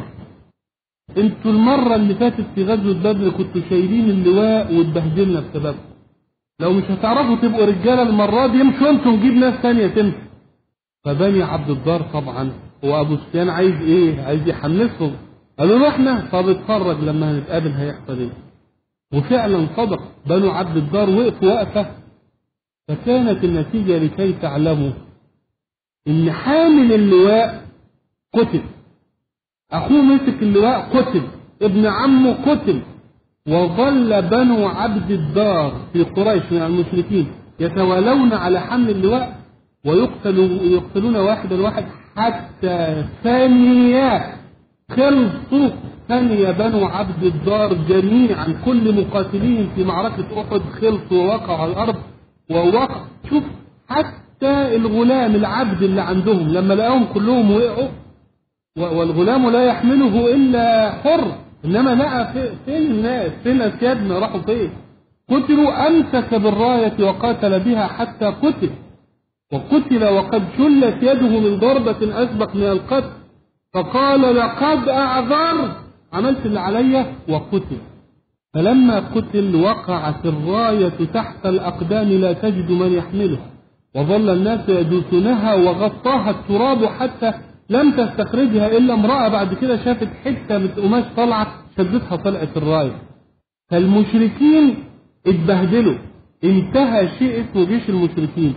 انتوا المرة اللي فاتت في غزوة بدر كنتوا شايلين اللواء واتبهدلنا بسببه لو مش هتعرفوا تبقوا رجاله المره دي امشوا انتوا نجيب ناس ثانيه تمشي فبني عبد الدار طبعا هو ابو سفيان عايز ايه؟ عايز يحمسهم قالوا له احنا طب اتفرج لما هنتقابل هيحصل ايه؟ وفعلا صدق بنو عبد الدار وقفوا وقفه فكانت النتيجه لكي تعلموا ان حامل اللواء قتل اخوه مسك اللواء قتل ابن عمه قتل وظل بنو عبد الدار في قريش من المشركين يتوالون على حمل اللواء ويقتلوا يقتلون واحدا واحد حتى ثانية خلصوا ثانية بنو عبد الدار جميعا كل مقاتلين في معركة أحد خلصوا ووقعوا على الأرض ووقع شوف حتى الغلام العبد اللي عندهم لما لقاهم كلهم وقعوا والغلام لا يحمله إلا حر إنما لقى فين الناس فين أسيادنا راحوا فين قتلوا أمسك بالراية وقاتل بها حتى قتل وقتل وقد شلت يده من ضربة أسبق من القتل فقال لقد أعذر عملت اللي عليا وقتل فلما قتل وقعت الراية تحت الأقدام لا تجد من يحمله وظل الناس يدوسونها وغطاها التراب حتى لم تستخرجها إلا امرأة بعد كده شافت حتة من قماش طالعة شدتها طلعت الراية فالمشركين اتبهدلوا انتهى شيء اسمه جيش المشركين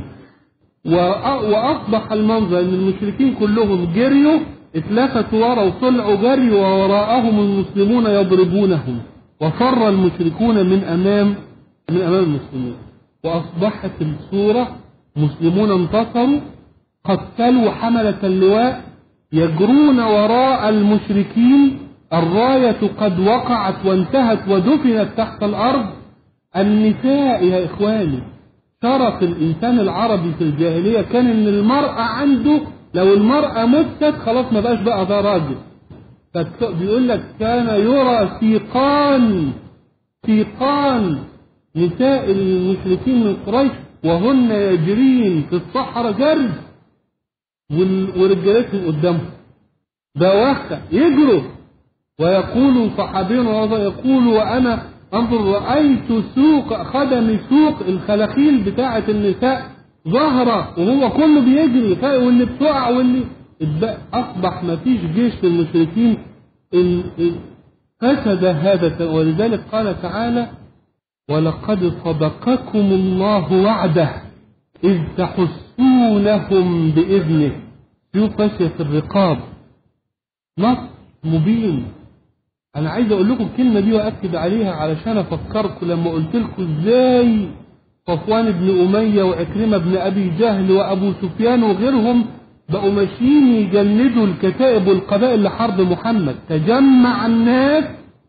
وأصبح المنظر أن المشركين كلهم جريوا اتلفتوا ورا وطلعوا جري ووراءهم المسلمون يضربونهم وفر المشركون من أمام من أمام المسلمين وأصبحت الصورة مسلمون انتصروا قتلوا حملة اللواء يجرون وراء المشركين الراية قد وقعت وانتهت ودفنت تحت الأرض النساء يا إخواني شرف الإنسان العربي في الجاهلية كان إن المرأة عنده لو المرأة متت خلاص ما بقاش بقى ده راجل بيقول لك كان يرى سيقان سيقان نساء المشركين من قريش وهن يجرين في الصحراء جري ورجالتهم قدامهم بواخة يجروا ويقول صحابي يقول وأنا انظر رأيت سوق خدم سوق الخلاخيل بتاعة النساء ظهرة وهو كله بيجري واللي بتقع واللي أصبح ما فيش جيش للمشركين فسد هذا ولذلك قال تعالى ولقد صدقكم الله وعده إذ تحسونهم بإذنه شوف خشية الرقاب نص مبين أنا عايز أقول لكم الكلمة دي وأكد عليها علشان أفكركم لما قلت لكم إزاي صفوان بن أمية وعكرمة بن أبي جهل وأبو سفيان وغيرهم بقوا ماشيين يجندوا الكتائب والقبائل لحرب محمد تجمع الناس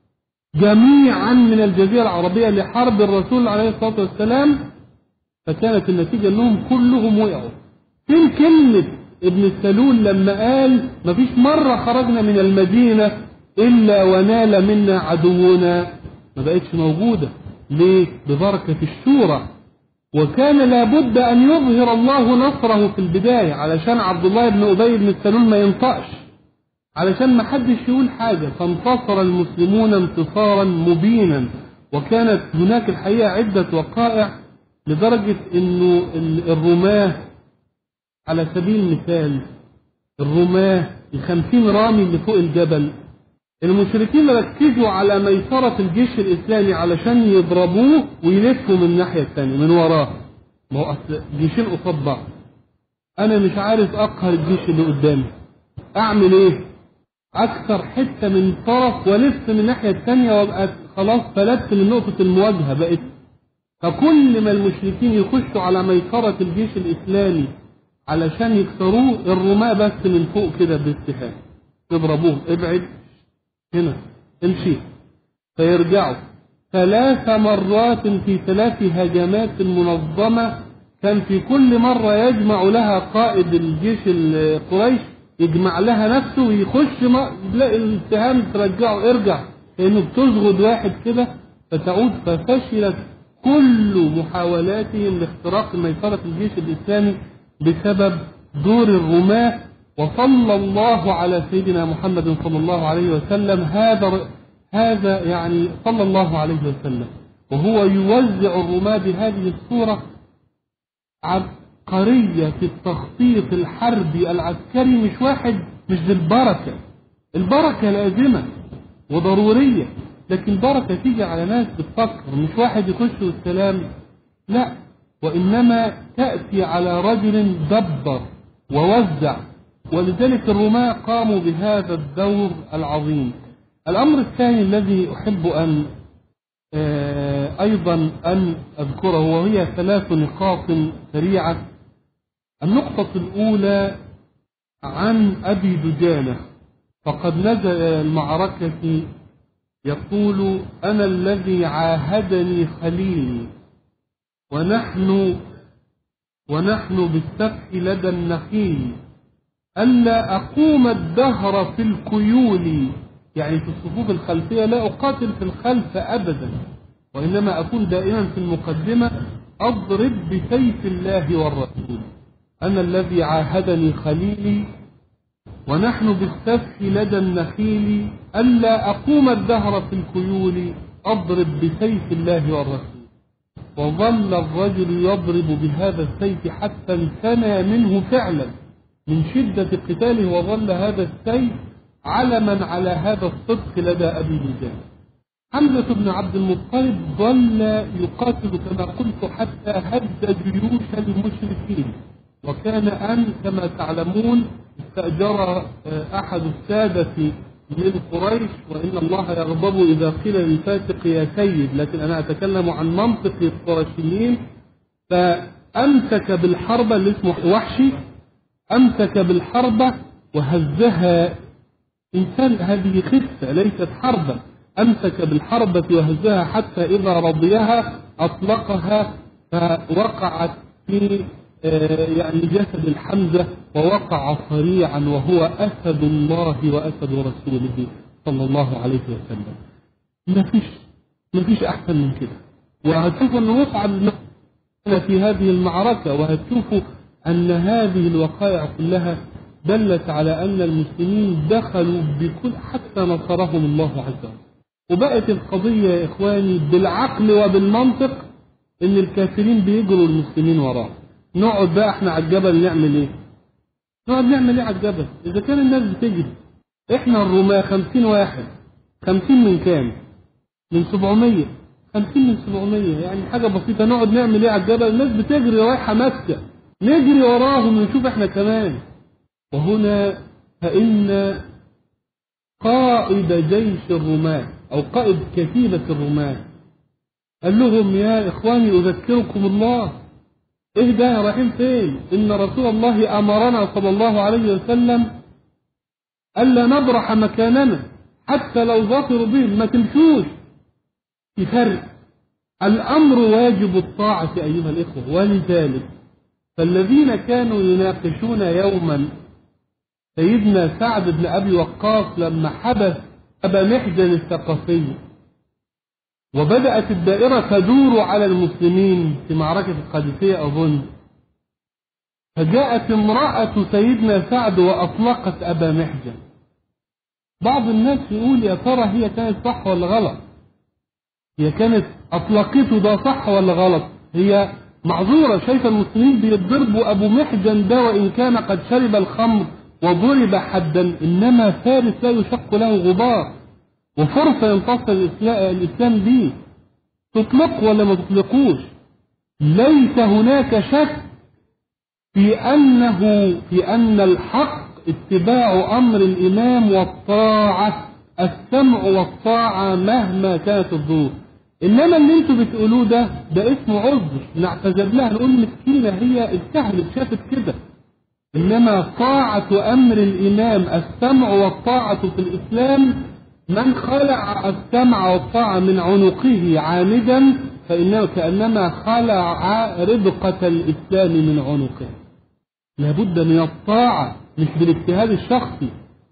جميعا من الجزيرة العربية لحرب الرسول عليه الصلاة والسلام فكانت النتيجة أنهم كلهم وقعوا فين كلمة ابن السلول لما قال مفيش مرة خرجنا من المدينة إلا ونال منا عدونا ما بقتش موجودة ليه؟ ببركة الشورى وكان لابد أن يظهر الله نصره في البداية علشان عبد الله بن أبي بن السلول ما ينطقش علشان ما حدش يقول حاجة فانتصر المسلمون انتصارا مبينا وكانت هناك الحقيقة عدة وقائع لدرجة انه الرماة على سبيل المثال الرماة الخمسين رامي اللي فوق الجبل المشركين ركزوا على ميسرة الجيش الإسلامي علشان يضربوه ويلفوا من الناحية الثانية من وراه ما هو أصل جيشين قصاد بعض أنا مش عارف أقهر الجيش اللي قدامي أعمل إيه؟ أكثر حتة من طرف وألف من الناحية الثانية وأبقى خلاص فلت من نقطة المواجهة بقت فكل ما المشركين يخشوا على ميسرة الجيش الإسلامي علشان يكسروه الرماة بس من فوق كده بالسهام يضربوه ابعد هنا امشي فيرجعوا ثلاث مرات في ثلاث هجمات منظمة كان في كل مرة يجمع لها قائد الجيش القريش يجمع لها نفسه ويخش تلاقي الاتهام ترجعه ارجع لانه بتزغد واحد كده فتعود ففشلت كل محاولاتهم لاختراق ميسرة الجيش الإسلامي بسبب دور الرماة وصلى الله على سيدنا محمد صلى الله عليه وسلم هذا هذا يعني صلى الله عليه وسلم وهو يوزع الرماة بهذه الصورة عبقرية في التخطيط الحربي العسكري مش واحد مش بالبركة البركة لازمة وضرورية لكن البركة تيجي على ناس بتفكر مش واحد يخش والسلام لا وإنما تأتي على رجل دبر ووزع ولذلك الرماة قاموا بهذا الدور العظيم الأمر الثاني الذي أحب أن أيضا أن أذكره وهي ثلاث نقاط سريعة النقطة الأولى عن أبي دجانة فقد نزل المعركة يقول أنا الذي عاهدني خليلي ونحن ونحن بالسفح لدى النخيل ألا أقوم الدهر في الكيول يعني في الصفوف الخلفية لا أقاتل في الخلف أبدا وإنما أكون دائما في المقدمة أضرب بسيف الله والرسول أنا الذي عاهدني خليلي ونحن بالسفح لدى النخيل ألا أقوم الدهر في الكيول أضرب بسيف الله والرسول وظل الرجل يضرب بهذا السيف حتى انثنى منه فعلا من شدة قتاله وظل هذا السيف علما على هذا الصدق لدى أبي لجان حمزة بن عبد المطلب ظل يقاتل كما قلت حتى هد جيوش المشركين وكان أن كما تعلمون استأجر أحد السادة من قريش وإن الله يغضب إذا قيل للفاسق يا سيد لكن أنا أتكلم عن منطق القرشيين فأمسك بالحربة اللي اسمه وحشي أمسك بالحربة وهزها إنسان هذه خفة ليست حربا أمسك بالحربة وهزها حتى إذا رضيها أطلقها فوقعت في يعني جسد الحمزة ووقع صريعا وهو أسد الله وأسد رسوله صلى الله عليه وسلم ما فيش ما فيش أحسن من كده وهتشوفوا أن مصعب في هذه المعركة وهتشوفوا أن هذه الوقائع كلها دلت على أن المسلمين دخلوا بكل حتى نصرهم الله عز وجل وبقت القضية يا إخواني بالعقل وبالمنطق إن الكافرين بيجروا المسلمين وراهم نقعد بقى احنا على الجبل نعمل ايه؟ نقعد نعمل ايه على الجبل؟ إذا كان الناس بتجري احنا الرماة خمسين واحد خمسين من كام؟ من سبعمية خمسين من سبعمية يعني حاجة بسيطة نقعد نعمل ايه على الجبل؟ الناس بتجري رايحة مكة نجري وراهم ونشوف احنا كمان وهنا فإن قائد جيش الرماة أو قائد كتيبة الرماة قال لهم يا إخواني أذكركم الله إيه ده رايحين فين؟ إن رسول الله أمرنا صلى الله عليه وسلم ألا نبرح مكاننا حتى لو ظفروا بهم ما تمشوش في فرق الأمر واجب الطاعة أيها الإخوة ولذلك فالذين كانوا يناقشون يوما سيدنا سعد بن أبي وقاص لما حدث أبا محجن الثقفي وبدأت الدائرة تدور على المسلمين في معركة القادسية أظن فجاءت امرأة سيدنا سعد وأطلقت أبا محجن بعض الناس يقول يا ترى هي كانت صح ولا غلط هي كانت أطلقته ده صح ولا غلط هي معذورة شايفة المسلمين بيضربوا أبو محجن ده وإن كان قد شرب الخمر وضرب حدا إنما فارس لا يشق له غبار وفرصة ينتصر الإسلام به تطلق ولا ما تطلقوش ليس هناك شك في أنه في أن الحق اتباع أمر الإمام والطاعة السمع والطاعة مهما كانت الظروف إنما اللي انتوا بتقولوه ده ده اسمه عذر نعتذر لها نقول مسكينة هي استهلت شافت كده إنما طاعة أمر الإمام السمع والطاعة في الإسلام من خلع السمع والطاعة من عنقه عامدا فإنه كأنما خلع ربقة الإسلام من عنقه لابد من الطاعة مش بالاجتهاد الشخصي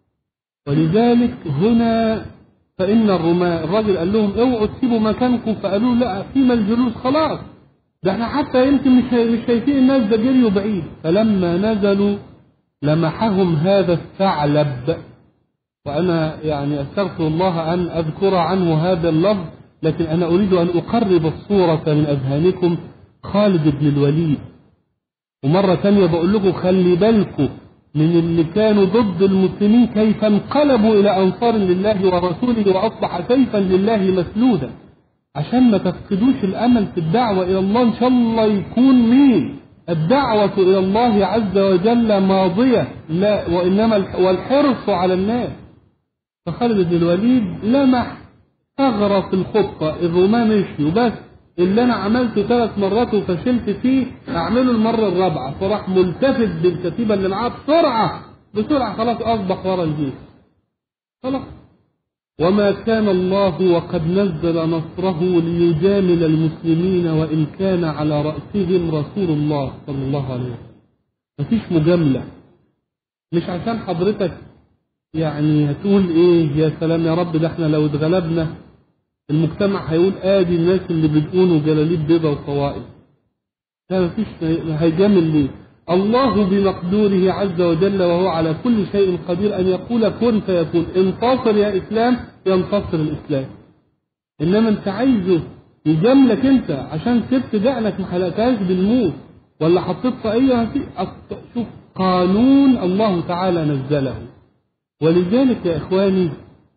ولذلك هنا فإن الرماة الراجل قال لهم اوعوا تسيبوا مكانكم فقالوا لا فيما الجلوس خلاص ده احنا حتى يمكن مش مش شايفين الناس ده جريوا بعيد فلما نزلوا لمحهم هذا الثعلب وأنا يعني أستغفر الله أن أذكر عنه هذا اللفظ لكن أنا أريد أن أقرب الصورة من أذهانكم خالد بن الوليد ومرة ثانية بقول لكم خلي بالكم من اللي كانوا ضد المسلمين كيف انقلبوا إلى أنصار لله ورسوله وأصبح سيفا لله مسلودا عشان ما تفقدوش الأمل في الدعوة إلى الله إن شاء الله يكون مين الدعوة إلى الله عز وجل ماضية لا وإنما والحرص على الناس فخالد بن الوليد لمح ثغرة في الخطة الرومان مشيوا بس اللي أنا عملته ثلاث مرات وفشلت فيه أعمله المرة الرابعة فراح ملتفت بالكتيبة اللي معاه بسرعة بسرعة خلاص أصبح ورا الجيش خلاص وما كان الله وقد نزل نصره ليجامل المسلمين وإن كان على رأسهم رسول الله صلى الله عليه وسلم مفيش مجاملة مش عشان حضرتك يعني هتقول ايه يا سلام يا رب ده احنا لو اتغلبنا المجتمع هيقول ادي الناس اللي بتكونوا جلاليب بيضة وطوائف لا مفيش هيجامل ليه الله بمقدوره عز وجل وهو على كل شيء قدير أن يقول كن فيكون انتصر يا إسلام ينتصر الإسلام إنما أنت عايزه يجاملك أنت عشان سبت دقنك ما حلقتهاش بالموت ولا حطيت طاقية شوف قانون الله تعالى نزله ولذلك يا إخواني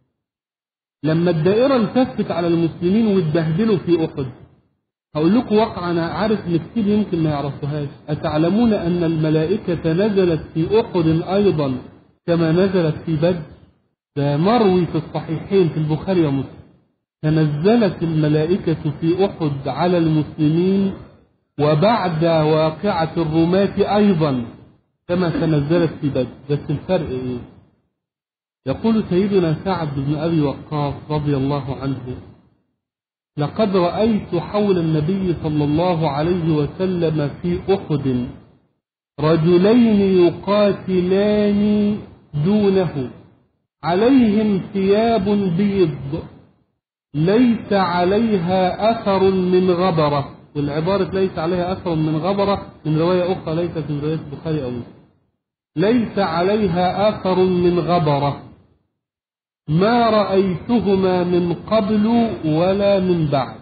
لما الدائرة التفت على المسلمين واتبهدلوا في أحد هقول لكم واقعة أنا عارف إن كتير يمكن ما يعرفوهاش أتعلمون أن الملائكة نزلت في أحد أيضا كما نزلت في بدر ده مروي في الصحيحين في البخاري ومسلم تنزلت الملائكة في أحد على المسلمين وبعد واقعة الرماة أيضا كما تنزلت في بدر بس الفرق إيه؟ يقول سيدنا سعد بن أبي وقاص رضي الله عنه لقد رأيت حول النبي صلى الله عليه وسلم في أحد رجلين يقاتلان دونه عليهم ثياب بيض ليس عليها أثر من غبرة والعبارة ليس عليها أثر من غبرة من رواية أخرى ليست من رواية البخاري أو مسلم ليس عليها أثر من غبرة ما رأيتهما من قبل ولا من بعد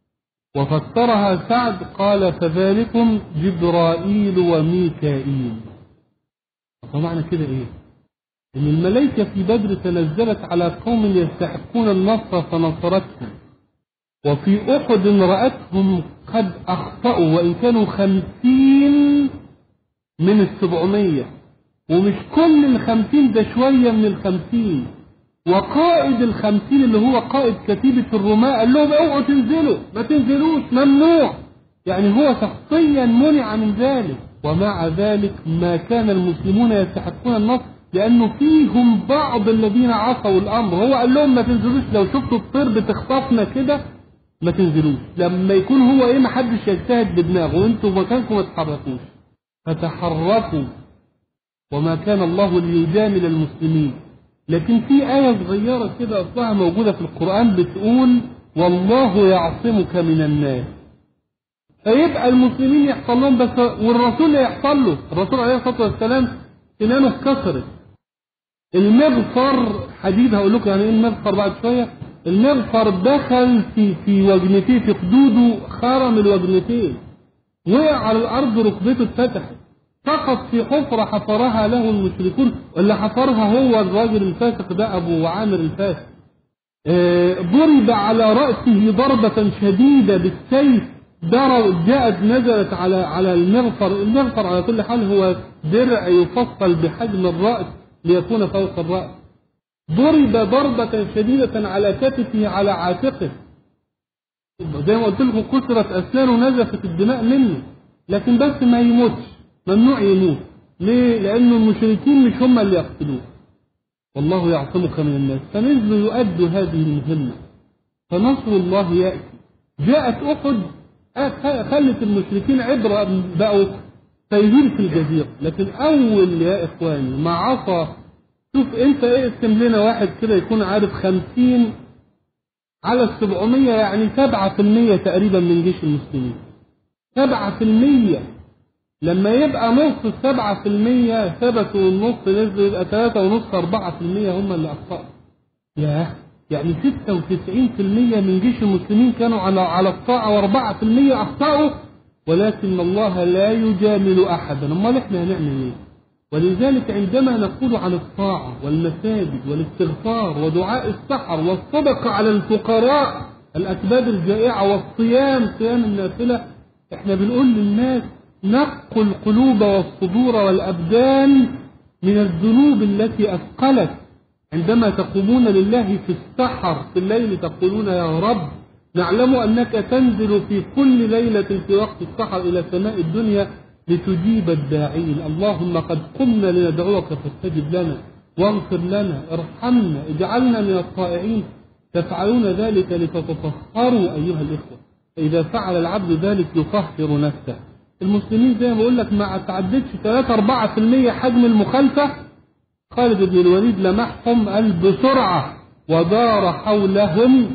وفسرها سعد قال فذلكم جبرائيل وميكائيل فمعنى كده ايه ان الملائكة في بدر تنزلت على قوم يستحقون النصر فنصرتهم وفي احد رأتهم قد اخطأوا وان كانوا خمسين من السبعمية ومش كل الخمسين ده شوية من الخمسين وقائد الخمسين اللي هو قائد كتيبة الرماة قال لهم اوعوا تنزلوا ما تنزلوش ممنوع يعني هو شخصيا منع من ذلك ومع ذلك ما كان المسلمون يستحقون النصر لأنه فيهم بعض الذين عصوا الأمر هو قال لهم ما تنزلوش لو شفتوا الطير بتخطفنا كده ما تنزلوش لما يكون هو ايه ما حدش يجتهد بدماغه وانتوا مكانكم ما تتحركوش فتحركوا وما كان الله ليجامل المسلمين لكن في آية صغيرة كده أصلها موجودة في القرآن بتقول والله يعصمك من الناس فيبقى المسلمين يحصل لهم بس والرسول يحصل له الرسول عليه الصلاة والسلام سنانه اتكسرت المغفر حديد هقول لكم يعني ايه المغفر بعد شوية المغفر دخل في في وجنتيه في خدوده خرم الوجنتين وقع على الأرض ركبته اتفتحت سقط في حفرة حفرها له المشركون اللي حفرها هو الراجل الفاسق ده أبو عامر الفاسق ضرب على رأسه ضربة شديدة بالسيف جاءت نزلت على على المغفر المغفر على كل حال هو درع يفصل بحجم الرأس ليكون فوق الرأس ضرب ضربة شديدة على كتفه على عاتقه زي ما قلت لكم كسرت أسنانه نزفت الدماء منه لكن بس ما يموتش ممنوع يموت ليه؟ لأنه المشركين مش هم اللي يقتلوه والله يعصمك من الناس فنزلوا يؤدوا هذه المهمة فنصر الله يأتي جاءت أحد خلت المشركين عبرة بقوا سايبين في الجزيرة لكن أول يا إخواني ما عصى شوف أنت اقسم لنا واحد كده يكون عارف خمسين على السبعمية يعني سبعة في المية تقريبا من جيش المسلمين سبعة في المية لما يبقى نص السبعة في المية ثبتوا والنص نزلوا يبقى ثلاثة ونص أربعة في المية هم اللي أخطأوا ياه يعني 96% من جيش المسلمين كانوا على على الطاعة و4% أخطأوا ولكن الله لا يجامل أحدا أمال إحنا هنعمل إيه؟ ولذلك عندما نقول عن الطاعة والمساجد والاستغفار ودعاء السحر والصدقة على الفقراء الأسباب الجائعة والصيام صيام النافلة احنا بنقول للناس نقوا القلوب والصدور والأبدان من الذنوب التي أثقلت عندما تقومون لله في السحر في الليل تقولون يا رب نعلم أنك تنزل في كل ليلة في وقت السحر إلى سماء الدنيا لتجيب الداعين اللهم قد قمنا لندعوك فاستجب لنا واغفر لنا ارحمنا اجعلنا من الطائعين تفعلون ذلك لتتطهروا أيها الإخوة فإذا فعل العبد ذلك يطهر نفسه المسلمين زي ما بقول لك ما تعدتش 3 4% حجم المخالفة خالد بن الوليد لمحهم قال بسرعة ودار حولهم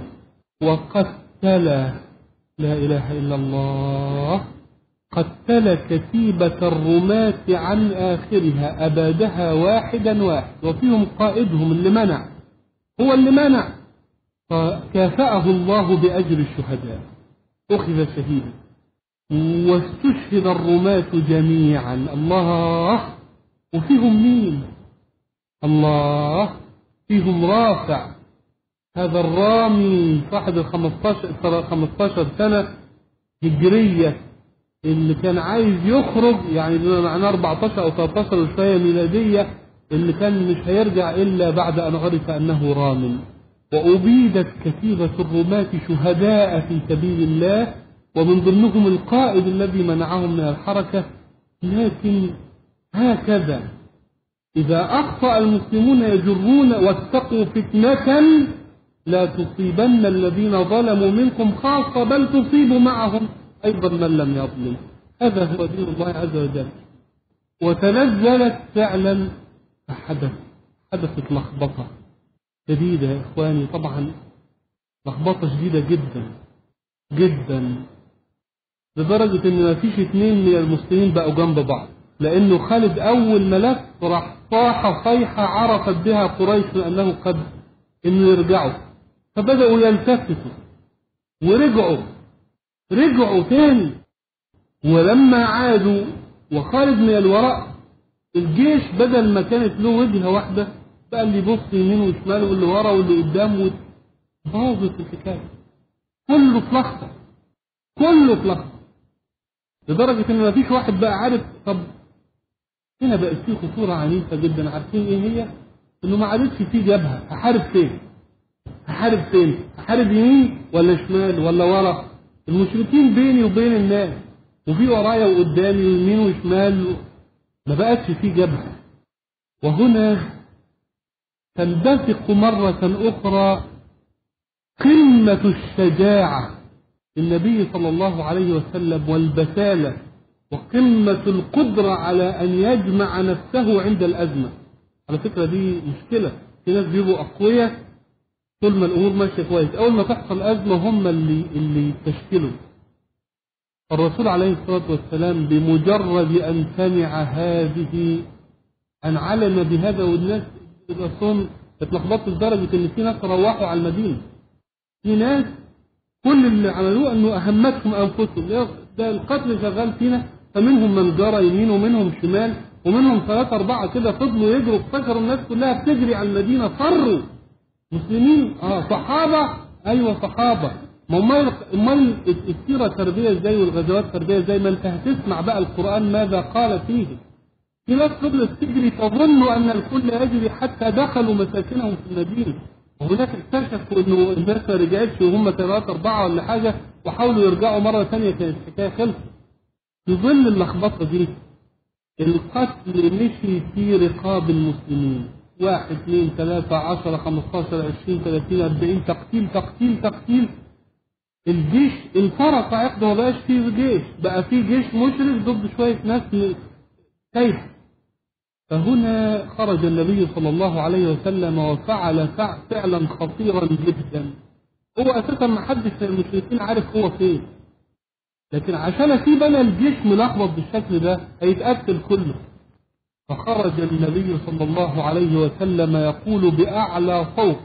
وقتل لا إله إلا الله قتل كتيبة الرماة عن آخرها أبادها واحدا واحد وفيهم قائدهم اللي منع هو اللي منع فكافأه الله بأجر الشهداء أخذ شهيدا واستشهد الرماة جميعا الله وفيهم مين الله فيهم رافع هذا الرامي صاحب ال 15 15 سنة هجرية اللي كان عايز يخرج يعني بما معناه 14 او 13 وشوية ميلادية اللي كان مش هيرجع الا بعد ان عرف انه رام وابيدت كتيبة الرماة شهداء في سبيل الله ومن ضمنهم القائد الذي منعهم من الحركة لكن هكذا إذا أخطأ المسلمون يجرون واتقوا فتنة لا تصيبن الذين ظلموا منكم خاصة بل تصيب معهم أيضا من لم يظلم هذا هو دين الله عز وجل وتنزلت فعلا فحدث حدثت لخبطة شديدة يا إخواني طبعا لخبطة شديدة جدا جدا لدرجة إن ما فيش اتنين من المسلمين بقوا جنب بعض لأنه خالد أول ما لف راح صاح صيحة عرفت بها قريش أنه قد إنه يرجعوا فبدأوا يلتفتوا ورجعوا رجعوا تاني ولما عادوا وخالد من الوراء الجيش بدل ما كانت له وجهة واحدة بقى اللي يبص يمين وشمال واللي ورا واللي قدام باظت الحكاية كله اتلخبط كله اتلخبط لدرجة ان مفيش واحد بقى عارف طب هنا بقت في خطورة عنيفة جدا عارفين ايه هي؟ انه ما عادتش في جبهة هحارب فين؟ هحارب فين؟ هحارب يمين ولا شمال ولا ورا؟ المشركين بيني وبين الناس وفي ورايا وقدامي ويمين وشمال ما بقتش في جبهة وهنا تندفق مرة أخرى قمة الشجاعة النبي صلى الله عليه وسلم والبسالة وقمة القدرة على أن يجمع نفسه عند الأزمة على فكرة دي مشكلة في ناس بيبقوا أقوياء طول ما الأمور ماشية كويس أول ما تحصل أزمة هم اللي اللي يستشكلوا الرسول عليه الصلاة والسلام بمجرد أن سمع هذه أن علم بهذا والناس الرسول اتلخبطت لدرجة إن في ناس روحوا على المدينة في ناس كل اللي عملوه انه اهمتهم انفسهم ده القتل شغال فينا فمنهم من جرى يمين ومنهم شمال ومنهم ثلاثة أربعة كده فضلوا يجروا افتكروا الناس كلها بتجري على المدينة فروا مسلمين اه صحابة أيوة صحابة ما امال امال السيرة تربية ازاي والغزوات تربية ازاي ما انت هتسمع بقى القرآن ماذا قال فيه في ناس فضلت تجري تظن أن الكل يجري حتى دخلوا مساكنهم في المدينة وهناك اكتشفوا انه الناس ما رجعتش وهم ثلاثة أربعة ولا حاجة وحاولوا يرجعوا مرة ثانية كانت الحكاية خلصت. في ظل اللخبطة دي القتل مشي في رقاب المسلمين واحد اثنين ثلاثة عشرة خمستاشر عشرين ثلاثين أربعين تقتيل تقتيل تقتيل الجيش انفرط عقده ما بقاش فيه جيش بقى فيه جيش مشرك ضد شوية ناس كيف فهنا خرج النبي صلى الله عليه وسلم وفعل فعلا خطيرا جدا هو اساسا ما حدش من المشركين عارف هو فين لكن عشان اسيب انا الجيش ملخبط بالشكل ده هيتقتل كله فخرج النبي صلى الله عليه وسلم يقول باعلى صوته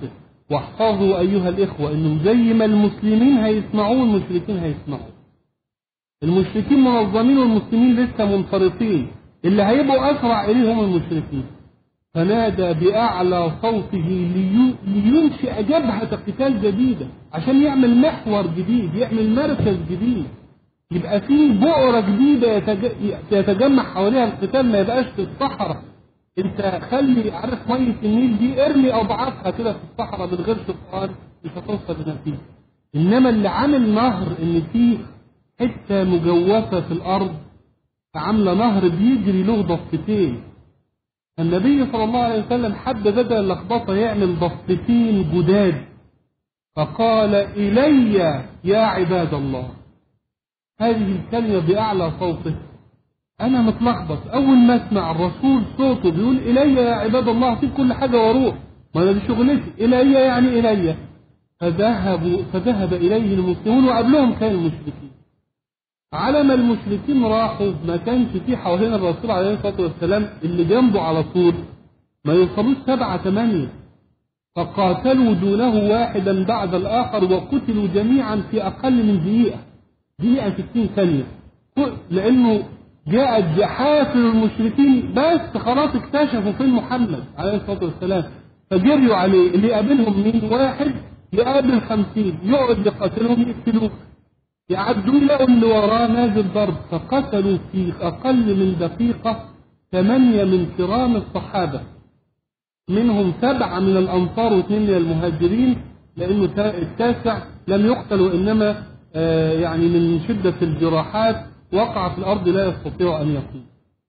واحفظوا أيها الإخوة إنهم زي ما المسلمين هيسمعون المشركين هيسمعوا المشركين منظمين والمسلمين لسه منفرطين اللي هيبقوا أسرع إليه هم المشركين فنادى بأعلى صوته ليو- لينشئ جبهة قتال جديدة عشان يعمل محور جديد يعمل مركز جديد يبقى في بؤرة جديدة يتج- يتجمع حواليها القتال ما يبقاش في الصحراء انت خلي عارف مية النيل دي ارمي اضعافها كده في الصحراء من غير سلطان مش هتوصل لنتيجة انما اللي عامل نهر ان في حتة مجوفة في الارض عاملة نهر بيجري له ضفتين النبي صلى الله عليه وسلم حب بدل اللخبطة يعمل ضفتين جداد فقال إلي يا عباد الله هذه الكلمة بأعلى صوته أنا متلخبط أول ما أسمع الرسول صوته بيقول إلي يا عباد الله أسيب كل حاجة وأروح ما أنا دي شغلتي إلي يعني إلي فذهبوا فذهب إليه المسلمون وقبلهم كان المشركين على ما المشركين راحوا ما كانش في حوالين الرسول عليه الصلاة والسلام اللي جنبه على طول ما يوصلوش سبعة ثمانية فقاتلوا دونه واحدا بعد الآخر وقتلوا جميعا في أقل من دقيقة دقيقة 60 ثانية لأنه جاءت جحافل المشركين بس خلاص اكتشفوا فين محمد عليه الصلاة والسلام فجريوا عليه اللي يقابلهم مين واحد يقابل خمسين يقعد يقاتلهم يقتلوه يعدوا يلاقوا اللي وراه نازل ضرب فقتلوا في أقل من دقيقة ثمانية من كرام الصحابة منهم سبعة من الأنصار واثنين من المهاجرين لأنه تا- التاسع لم يقتل وإنما آه، يعني من شدة الجراحات وقع في الأرض لا يستطيع أن يقوم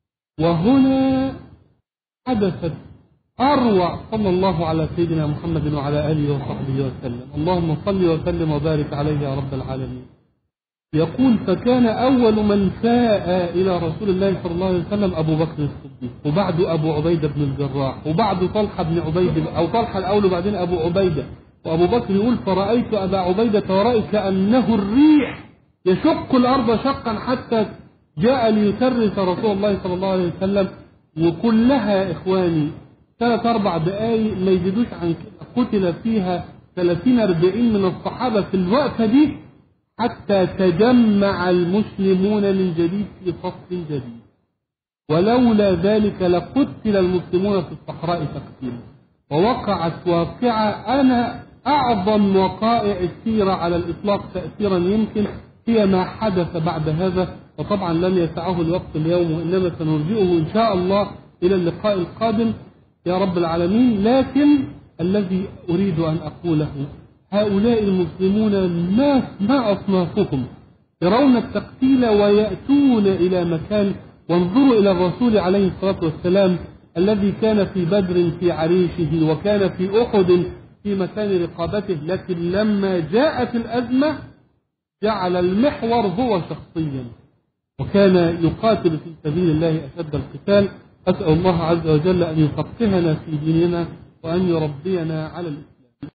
وهنا حدثت أروع صلى الله على سيدنا محمد وعلى آله وصحبه وسلم اللهم صل وسلم وبارك عليه يا رب العالمين يقول فكان أول من ساء إلى رسول الله صلى الله عليه وسلم أبو بكر الصديق وبعده أبو عبيدة بن الجراح وبعده طلحة بن عبيد أو طلحة الأول وبعدين أبو عبيدة وأبو بكر يقول فرأيت أبا عبيدة ورأي كأنه الريح يشق الأرض شقا حتى جاء ليكرس رسول الله صلى الله عليه وسلم وكلها يا إخواني ثلاث أربع دقايق ما يزيدوش عن كده قتل فيها 30 40 من الصحابة في الوقفة دي حتى تجمع المسلمون من جديد في صف جديد ولولا ذلك لقتل المسلمون في الصحراء تقتيلا ووقعت واقعة أنا أعظم وقائع السيرة على الإطلاق تأثيرا يمكن هي ما حدث بعد هذا وطبعا لم يسعه الوقت اليوم وإنما سنرجئه إن شاء الله إلى اللقاء القادم يا رب العالمين لكن الذي أريد أن أقوله هؤلاء المسلمون ما ما أصنافهم يرون التقتيل ويأتون إلى مكان وانظروا إلى الرسول عليه الصلاة والسلام الذي كان في بدر في عريشه وكان في أحد في مكان رقابته لكن لما جاءت الأزمة جعل المحور هو شخصيا وكان يقاتل في سبيل الله أشد القتال أسأل الله عز وجل أن يفقهنا في ديننا وأن يربينا على الإسلام